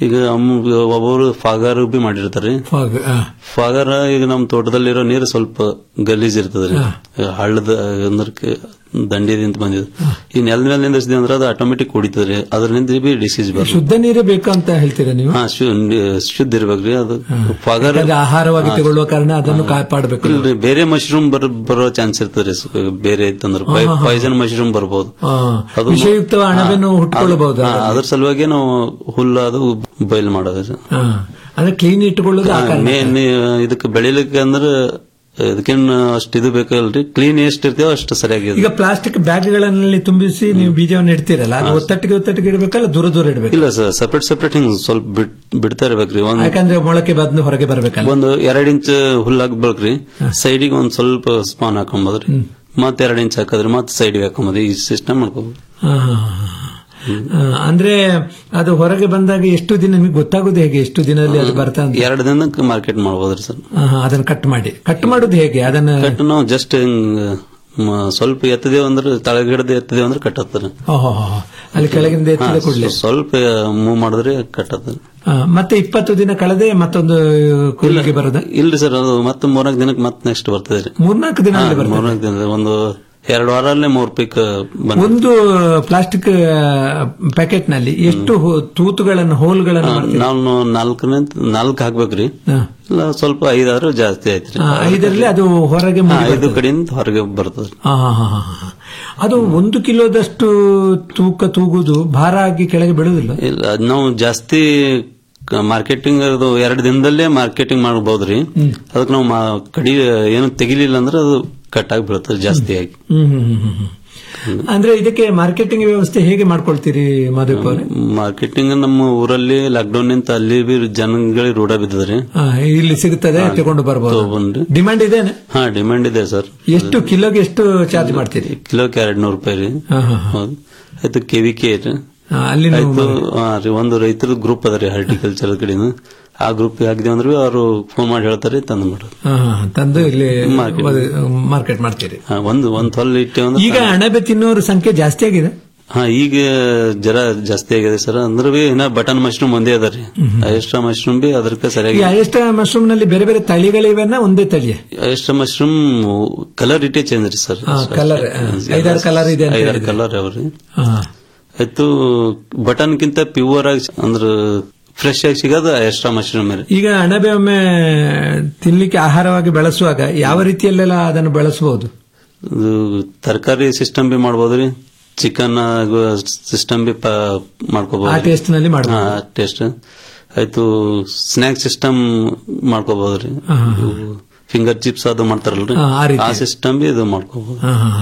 ಈಗ ಅಮ್- ಒಬ್ಬೊಬ್ರು ಫಾಗರ್ ಬಿ ಮಾಡಿರ್ತಾರೆ ಫಾಗ್, ಆ. ಫಾಗರ್ ಈಗ ನಮ್ ತೋಟದಲ್ಲಿರೋ ನೀರು ಸ್ವಲ್ಪ ಗಲೀಜ್ ಇರ್ತದ್ರಿ ಹಳ್ಳದ ಅಂದ್ರೆ ದಂಡಿದಿಂದ ಬಂದಿದೆ ಈ ನೆಲದ ಮೇಲೆ ನಿಂದಿಸಿದೆ ಅಂದ್ರೆ ಅದು ಆಟೋಮೆಟಿಕ್ ಕುಡಿತದ್ರಿ ಅದರಿಂದ ಬಿ ಡಿಸೀಸ್ ಬರ್ತದೆ ಶುದ್ಧ ನೀರೇ ಬೇಕು ಅಂತ ಹೇಳ್ತೀರಾ ನೀವು ಹಾ ಶು- ಶುದ್ಧ ಇರ್ಬೇಕ್ರಿ ಅದು ಫಾಗರ್ ಯಾಕಂದ್ರೆ ಆಹಾರವಾಗಿ ತಗೊಳ್ಳುವ ಕಾರಣ ಅದನ್ನು ಕಾಪಾಡಬೇಕು ಇಲ್ರಿ ಬೇರೆ ಮಶ್ರೂಮ್ ಬರ ಬರೋ ಚಾನ್ಸ್ ಇರ್ತದ್ರಿ ಸ- ಬೇರೆ ಇತ್ತಂದ್ರೆ ಹಾ, ಹಾ, ಹಾ. ಪಾಯ್ಸನ್ ಮಶ್ರೂಮ್ ಬರ್ಬೋದು ಆ, ಅದು ವಿಷಯುಕ್ತ ಅಣಬೆಯನ್ನು ಹುಟ್ಕೊಳ್ಳಬಹುದು ಹಾ, ಅದ್ರ ಸಲುವಾಗಿ ನಾವು ಹುಲ್ಲು ಅದು ಬಯಲು ಮಾಡೋದು ಸರ್. ಆ, ಅಂದ್ರೆ ಕ್ಲೀನ್ ಇಟ್ಟುಕೊಳ್ಳೋದು ಆ ಹಾ, ಕಾರಣ ಮೇ- ಮೇ- ಇದಕ್ಕೆ ಬೆಳಿಲಿಕ್ಕೆ ಅಂದ್ರೆ ಇದಕ್ಕೇನು ಅಷ್ಟು ಇದು ಬೇಕಲ್ರಿ ಕ್ಲೀನ್ ಎಷ್ಟು ಇರ್ತೇವೋ ಅಷ್ಟು ಸರಿಯಾಗಿದೆ ಈಗ ಪ್ಲಾಸ್ಟಿಕ್ ಬ್ಯಾಗ್ಗಳಲ್ಲಿ ತುಂಬಿಸಿ ನೀವು ಬೀಜವನ್ನು ಇಡ್ತೀರಲ್ಲ ಅದು ಒತ್ತಟ್ಟಿಗೆ ಒತ್ತಟ್ಟಿಗೆ ಇಡಬೇಕಲ್ಲ ದೂರ ದೂರ ಇಡಬೇಕು ಇಲ್ಲ ಸರ್ ಸಪರೇಟ್ ಸಪರೇಟ್ ಹಿಂಗ್ ಸ್ವಲ್ಪ ಬಿಟ್ ಬಿಡ್ತಾ ಇರ್ಬೇಕ್ರಿ ಒಂದ್ ಯಾಕಂದ್ರೆ ಮೊಳಕೆ ಬಂದು ಹೊರಗೆ ಬರಬೇಕಲ್ಲ ಒಂದು ಎರಡ್ ಇಂಚ್ ಹುಲ್ಲು ಹಾಕ್ಬೇಕ್ರಿ ಸೈಡಿಗೆ ಒಂದ್ ಸ್ವಲ್ಪ ಸ್ಪಾನ್ ಹಾಕೊಂಬೋದ್ರಿ ಮತ್ ಎರಡ್ ಇಂಚ್ ಹಾಕದ್ರಿ ಮತ್ ಸೈಡ್ಗೆ ಹಾಕೊಂಬೋದು ಈ ಸಿಸ್ಟಮ್ ಮಾಡ್ಕೋಬಹುದು ಆ, ಆ, ಅಂದ್ರೆ ಅದು ಹೊರಗೆ ಬಂದಾಗ ಎಷ್ಟು ದಿನ ನಿಮಗೆ ಗೊತ್ತಾಗೋದು ಹೇಗೆ ಎಷ್ಟು ದಿನದಲ್ಲಿ ಅದು ಬರ್ತಾ ಅಂತ ಎರಡ್ ದಿನಕ್ಕೆ ಮಾರ್ಕೆಟ್ ಮಾಡ್ಬೋದ್ರಿ ಸರ್ ಆ, ಅದನ್ನ ಕಟ್ ಮಾಡಿ ಕಟ್ ಮಾಡೋದು ಹೇಗೆ ಅದನ್ನ ಕಟ್ ನಾವು ಜಸ್ಟ್ ಹಿಂಗ್ ಮ- ಸ್ವಲ್ಪ ಎತ್ತದೇವ್ ಅಂದ್ರೆ ತಳಗಿಡದ ಎತ್ತದೇವ್ ಅಂದ್ರೆ ಕಟ್ ಹತ್ತಾರ ಓಹೋ ಅಲ್ಲಿ ಕೆಳಗಿಂದ ಎತ್ತಿದ ಕೂಡಲೇ ಸ್ವಲ್ಪ ಮೂವ್ ಮಾಡಿದ್ರೆ ಕಟ್ ಹತ್ತಾರ ಮತ್ತೆ ಇಪ್ಪತ್ತು ದಿನ ಕಳೆದೆ ಮತ್ತೊಂದು ಕೂಲಿಗೆ ಬರೋದ ಇಲ್ರಿ ಸರ್ ಅದು ಮತ್ತೆ ಮೂರ್ನಾಲ್ಕು ದಿನಕ್ಕೆ ಮತ್ತೆ ನೆಕ್ಸ್ಟ್ ಬರ್ತದೆ ರೀ ಮೂರ್ನಾಲ್ಕು ದಿನ ಹಾ, ಮೂರ್ನಾಲ್ಕು ದಿನ ಒಂದು ಎರಡು ವಾರಲ್ಲೇ ಮೂರ್ ಪೀಕ್ ಬಂದ ಒಂದು ಪ್ಲಾಸ್ಟಿಕ್ ಪ್ಯಾಕೆಟ್ ನಲ್ಲಿ ಎಷ್ಟು ಹೋ- ತೂತುಗಳನ್ನು ಹೋಲ್ಗಳನ್ನು ಮಾಡ್ತೀರಿ? ನಾವು ನಾಲ್ಕನೇ ನಾಲ್ಕು ಹಾಕ್ಬೇಕ್ರಿ ಹಾ. ಇಲ್ಲ ಸ್ವಲ್ಪ ಐದಾದ್ರೂ ಜಾಸ್ತಿ ಆಯ್ತ್ರಿ ಆ, ಐದರಲ್ಲಿ ಅದು ಹೊರಗೆ ಹಾ, ಮೂಡಿ ಐದು ಬರ್ತದೆ. ಕಡೆಯಿಂದ ಹೊರಗೆ ಬರ್ತದೆ ಆ, ಹಾ, ಹಾ, ಹಾ, ಹಾ. ಅದು ಒಂದು ಕಿಲೋದಷ್ಟು ತೂಕ ತೂಗುದು ಭಾರ ಆಗಿ ಕೆಳಗೆ ಬೀಳುವುದಿಲ್ಲ ಇಲ್ಲ ಅದ್ ನಾವು ಜಾಸ್ತಿ ಮಾರ್ಕೆಟಿಂಗ್ ಅದು ಎರಡು ದಿನದಲ್ಲೇ ಮಾರ್ಕೆಟಿಂಗ್ ಮಾಡಬಹುದ್ರಿ ಅದಕ್ಕೆ ನಾವು ಮಾ- ಕಡಿ ಏನು ತೆಗಿಲಿಲ್ಲ ಅಂದ್ರೆ ಅದು ಕಟ್ ಆಗಿ ಬೀಳ್ತದೆ ಜಾಸ್ತಿ ಆಗಿ ಹ್ಮ್ ಹ್ಮ್ ಹ್ಮ್ ಹ್ಮ್ ಹ್ಮ್. ಅಂದ್ರೆ ಇದಕ್ಕೆ ಮಾರ್ಕೆಟಿಂಗ್ ವ್ಯವಸ್ಥೆ ಹೇಗೆ ಮಾಡ್ಕೊಳ್ತೀರಿ ಮಾಧವಪ್ಪ ಅವರೇ ಮಾರ್ಕೆಟಿಂಗ್ ನಮ್ಮ ಊರಲ್ಲಿ ಲಾಕ್ಡೌನ್ ನಿಂತ ಅಲ್ಲಿ ಬಿ ಜನಗಳಿಗೆ ರೂಢ ಬಿದ್ದದ್ರಿ ಆ, ಇಲ್ಲಿ ಸಿಗುತ್ತದೆ ತಗೊಂಡು ಬರ್ಬೋದು ತಗೊಂಡ್ರಿ ಡಿಮಾಂಡ್ ಇದೇನೆ ಹಾ ಡಿಮ್ಯಾಂಡ್ ಇದೆ ಸರ್ ಎಷ್ಟು ಕಿಲೋಗೆ ಎಷ್ಟು ಚಾರ್ಜ್ ಮಾಡ್ತೀರಿ ಕಿಲೋಕ್ಕೆ ಎರಡ್ ನೂರು ರೂಪಾಯಿ ರೀ ಹಾ, ಹಾ, ಹಾ. ಹೌದು ಆಯ್ತು ಕೆವಿಕೆ ರೀ ಆ, ಅಲ್ಲಿ ನೀವು ಆಯ್ತು ಹಾ ರೀ ಒಂದು ರೈತರ ಗ್ರೂಪ್ ಅದ ರೀ ಹಾರ್ಟಿಕಲ್ಚರ್ ಕಡೆಯಿಂದ ಆ ಗ್ರೂಪ್ ಹಾಕಿದೆ ಅಂದ್ರೆ ಅವರು ಫೋನ್ ಮಾಡಿ ಹೇಳ್ತಾರೆ ತಂದು ಮಾಡೋದು ಹಾ, ಹಾ, ತಂದು ಇಲ್ಲಿ Market. ಮಾರ್ಕೆಟ್ ಮಾಡ್ತೀರಿ ಹಾ, ಒಂದು ಒಂದ್ ಹೊಲ್ ಇಟ್ಟೆ ಅಂದ್ರೆ ಈಗ ಅಣಬೆ ತಿನ್ನೋರ ಸಂಖ್ಯೆ ಜಾಸ್ತಿ ಆಗಿದೆ ಹಾ ಈಗ ಜರ ಜಾಸ್ತಿ ಆಗಿದೆ ಸರ್ ಅಂದ್ರೆ ಬಿ ಇನ್ನ ಬಟನ್ ಮಶ್ರೂಮ್ ಒಂದೇ ಅದ ರೀ ಎಕ್ಸ್ಟ್ರಾ ಮಶ್ರೂಮ್ ಬಿ ಅದಕ್ಕೆ ಈ ಸರಿಯಾಗಿ ಅಯಷ್ಟ ಮಶ್ರೂಮ್ ನಲ್ಲಿ ಬೇರೆ ಬೇರೆ ತಳಿಗಳಿವೆನ ಒಂದೇ ತಳಿಯ ಎಕ್ಸ್ಟ್ರಾ ಮಶ್ರೂಮ್ ಕಲರ್ ಇಟ್ಟೇ ಚೇಂಜ್ ರೀ ಸರ್ ಹಾ, colour, ಹಾ. ಐದಾರು colour ಇದೆ ಅಂತ ಐದಾರು ಹೇಳಿದ್ರಿ. ಕಲರ್ ಅವ್ರಿ ಹಾ. ಆಯ್ತು ಬಟನ್ ಕಿಂತ ಪ್ಯೂರ್ ಆಗಿ ಅಂದ್ರ ಫ್ರೆಶ್ ಆಗಿ ಸಿಗೋದು ಎಕ್ಸ್ಟ್ರಾ ಮಶ್ರೂಮ್ ರೀ ಈಗ ಅಣಬೆ ಒಮ್ಮೆ ತಿನ್ಲಿಕ್ಕೆ ಆಹಾರವಾಗಿ ಬಳಸುವಾಗ ಯಾವ ರೀತಿಯಲ್ಲೆಲ್ಲ ಅದನ್ನು ಬಳಸಬಹುದು ಇದು ತರಕಾರಿ ಸಿಸ್ಟಮ್ ಬಿ ಮಾಡ್ಬೋದ್ರಿ ಚಿಕನ್ ಸಿಸ್ಟಮ್ ಬಿ ಪ- ಆ ಮಾಡ್ಕೋಬಹುದು ಟೇಸ್ಟ್ ನಲ್ಲಿ ಮಾಡಬಹುದು ಟೇಸ್ಟ್ ಆಯ್ತು ಸ್ನಾಕ್ ಸಿಸ್ಟಮ್ ಮಾಡ್ಕೋಬಹುದ್ರಿ ಹಾ, ಹಾ, ಹಾ. ಫಿಂಗರ್ ಚಿಪ್ಸ್ ಅದು ಮಾಡ್ತಾರಲ್ರಿ ಹಾ, ಆ ರೀತಿ. ಆ ಸಿಸ್ಟಮ್ ಬಿ ಇದು ಮಾಡ್ಕೋಬಹುದು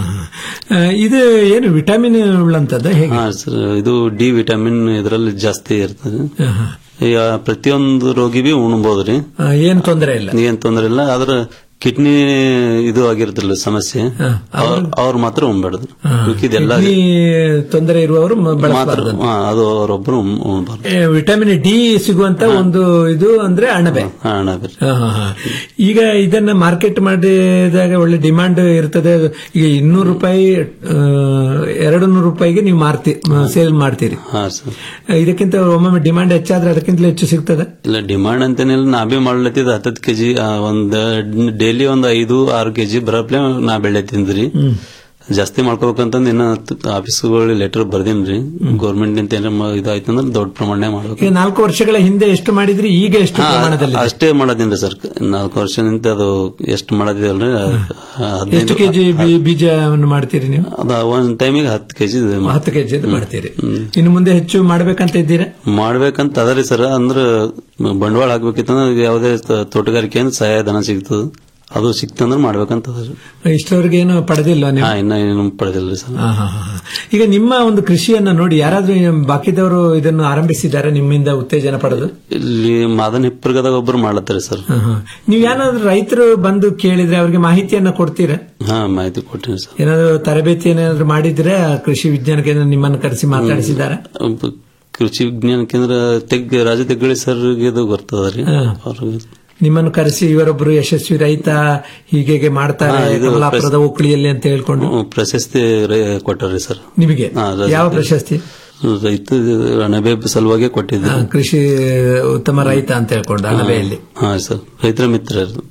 ಇದು ಏನು ವಿಟಮಿನ್ ಉಳ್ಳಂತದ್ದು ಹೇಗೆ ಹಾ ಸರ್ ಇದು ಡಿ ವಿಟಮಿನ್ ಇದರಲ್ಲಿ ಜಾಸ್ತಿ ಇರ್ತದೆ ಹಾ, ಹಾ. ಈಗ ಪ್ರತಿಯೊಂದು ರೋಗಿ ಬಿ ಉಣ್ಬೋದ್ರಿ ಆ, ಏನು ತೊಂದರೆ ಇಲ್ಲ ಏನ್ ತೊಂದ್ರೆ ಇಲ್ಲ ಆದ್ರ ಕಿಡ್ನಿ ಇದು ಆಗಿರ್ತಲ್ಲ ಸಮಸ್ಯೆ ಅವ್ರು ಮಾತ್ರ ಉಣ್ಬಾರ್ದು ಮಿಕ್ಕಿದೆಲ್ಲ ಕಿಡ್ನಿ ತೊಂದರೆ ಇರುವವರು ಮ- ಮಾತ್ರ ಬಳಸಬಾರದು ಹಾ, ಅದು ಅವರೊಬ್ಬರು ಉಣ್ಬಾರ್ದು ಏ, ವಿಟಮಿನ್ ಡಿ ಸಿಗುವಂತ ಒಂದು ಇದು ಅಂದ್ರೆ ಅಣಬೆ ಹಾ, ಅಣ್ಣ ಬೇರೆ. ಹಾ, ಹಾ, ಹಾ. ಈಗ ಇದನ್ನ ಮಾರ್ಕೆಟ್ ಮಾಡಿದಾಗ ಒಳ್ಳೆ ಡಿಮಾಂಡ್ ಇರ್ತದೆ ಈಗ ಇನ್ನೂರು ರೂಪಾಯಿ ಆ, ಎರಡು ನೂರು ರೂಪಾಯಿಗೆ ನೀವು ಮಾರ್ತಿ ಸೇಲ್ ಮಾಡ್ತೀರಿ ಹಾ ಸರ್ ಇದಕ್ಕಿಂತ ಒಮ್ಮೊಮ್ಮೆ ಡಿಮಾಂಡ್ ಹೆಚ್ಚಾದ್ರೆ ಅದಕ್ಕಿಂತಲೂ ಹೆಚ್ಚು ಸಿಗ್ತದೆ ಇಲ್ಲ ಡಿಮಾಂಡ್ ಅಂತೇನಿಲ್ಲ ನಾ ಬಿ ಮಾಡ್ಲತ್ತಿದ್ ಹತ್ತತ್ತು ಕೆಜಿ ಒಂದ್ ಡೈಲಿ ಒಂದ್ ಐದು ಆರು ಕೆಜಿ ಬರಪ್ಲೆ ನಾ ಬೆಳೆತಿದ್ರಿ ಜಾಸ್ತಿ ಮಾಡ್ಕೋಬೇಕಂತಂದ್ ಇನ್ನ ಆಫೀಸ್ಗಳು ಲೆಟರ್ ಬರ್ದಿನ್ರಿ ಗೌರ್ಮೆಂಟ್ ನಿಂತ ಏನಾರ ಮ- ಇದಾಯ್ತು ಅಂದ್ರೆ ದೊಡ್ಡ ಪ್ರಮಾಣ ಮಾಡ್ಬೇಕು ಈಗ ನಾಲ್ಕು ವರ್ಷಗಳ ಹಿಂದೆ ಎಷ್ಟು ಮಾಡಿದ್ರಿ ಈಗ ಎಷ್ಟು ಹಾ, ಪ್ರಮಾಣದಲ್ಲಿ ಅಷ್ಟೇ ಮಾಡೋದಿನ್ರಿ ಸರ್ ನಾಲ್ಕು ವರ್ಷದಿಂದ ಅದು ಎಷ್ಟು ಮಾಡೋದಿದಲ್ರಿ ಎಷ್ಟು ಕೆಜಿ ಬೀಜವನ್ನು ಮಾಡ್ತೀರಿ ನೀವು ಅದ ಒಂದ್ ಟೈಮಿಗೆ ಹತ್ತು ಕೆಜಿ ಹತ್ತು ಕೆಜಿ ಮಾಡ್ತೀರಿ ಇನ್ನು ಮುಂದೆ ಹೆಚ್ಚು ಮಾಡ್ಬೇಕಂತ ಇದ್ದೀರಾ ಮಾಡ್ಬೇಕಂತ ಅದರಿ ಸರ್ ಅಂದ್ರ ಬಂಡವಾಳ ಹಾಕ್ಬೇಕಿತ್ತಂದ್ರ ಯಾವುದೇ ತ- ತೋಟಗಾರಿಕೆಯಿಂದ ಸಹಾಯಧನ ಸಿಗ್ತದ ಅದು ಸಿಕ್ತಂದ್ರ ಮಾಡ್ಬೇಕಂತ ಅದರಿ ಇಷ್ಟವರೆಗೆ ಏನು ಪಡೆದಿಲ್ಲ ನೀವು ಹಾ ಇನ್ನ ಏನು ಪಡೆದಿಲ್ರಿ ಸರ್ ಹಾ, ಹಾ, ಹಾ. ಈಗ ನಿಮ್ಮ ಒಂದು ಕೃಷಿಯನ್ನ ನೋಡಿ ಯಾರಾದ್ರೂ ಬಾಕಿದವರು ಇದನ್ನು ಆರಂಭಿಸಿದ್ದಾರೆ ನಿಮ್ಮಿಂದ ಉತ್ತೇಜನ ಪಡೆದು ಇಲ್ಲಿ ಮಾದನ್ ಹಿಪ್ಪರ್ಗದಾಗ ಒಬ್ರು ಮಾಡ್ಲತ್ತಾರೆ ಸರ್ ಹಾ, ಹಾ. ನೀವು ಏನಾದ್ರೂ ರೈತರು ಬಂದು ಕೇಳಿದ್ರೆ ಅವ್ರಿಗೆ ಮಾಹಿತಿಯನ್ನ ಕೊಡ್ತೀರಾ ಹಾ ಮಾಹಿತಿ ಕೊಟ್ಟಿನಿ ಸರ್ ಏನಾದ್ರು ತರಬೇತಿ ಏನಾದ್ರು ಮಾಡಿದ್ರೆ ಆ ಕೃಷಿ ವಿಜ್ಞಾನ ಕೇಂದ್ರ ನಿಮ್ಮನ್ನು ಕರೆಸಿ ಮಾತಾಡಿಸಿದ್ದಾರೆ ಒಬ್ಬ ಕೃಷಿ ವಿಜ್ಞಾನ ಕೇಂದ್ರ ತೆಗ್ ರಾಜ ತೆಗ್ಗಳಿ ಸರ್ಗೆ ಇದು ಗೊತ್ತದರಿ ಹಾ. ಅವ್ರಿಗೆ ನಿಮ್ಮನ್ನು ಕರೆಸಿ ಇವರೊಬ್ಬರು ಯಶಸ್ವಿ ರೈತ ಹೀಗೆ ಮಾಡ್ತಾರೆ ಹಾ, ಇದು ಕಮಲಾಪುರದ ಉಕ್ಳಿಯಲ್ಲಿ ಅಂತ ಹೇಳ್ಕೊಂಡು ಹ್ಮ್, ಪ್ರಶಸ್ತಿ ರೈ- ಕೊಟ್ಟಾರ್ರಿ ಸರ್ ನಿಮಗೆ ಹಾ, ರಾಜ ಯಾವ ತೆಗ್ಗಳಿ. ಪ್ರಶಸ್ತಿ ರೈತ ಅಣಬೆ ಸಲುವಾಗಿ ಕೊಟ್ಟಿದ್ದೆ ಆ, ಕೃಷಿ ಉತ್ತಮ ರೈತ ಅಂತ ಹೇಳ್ಕೊಂಡು ಅಣಬೆಯಲ್ಲಿ ಹಾ ಸರ್ ರೈತರ ಮಿತ್ರ ಅದು.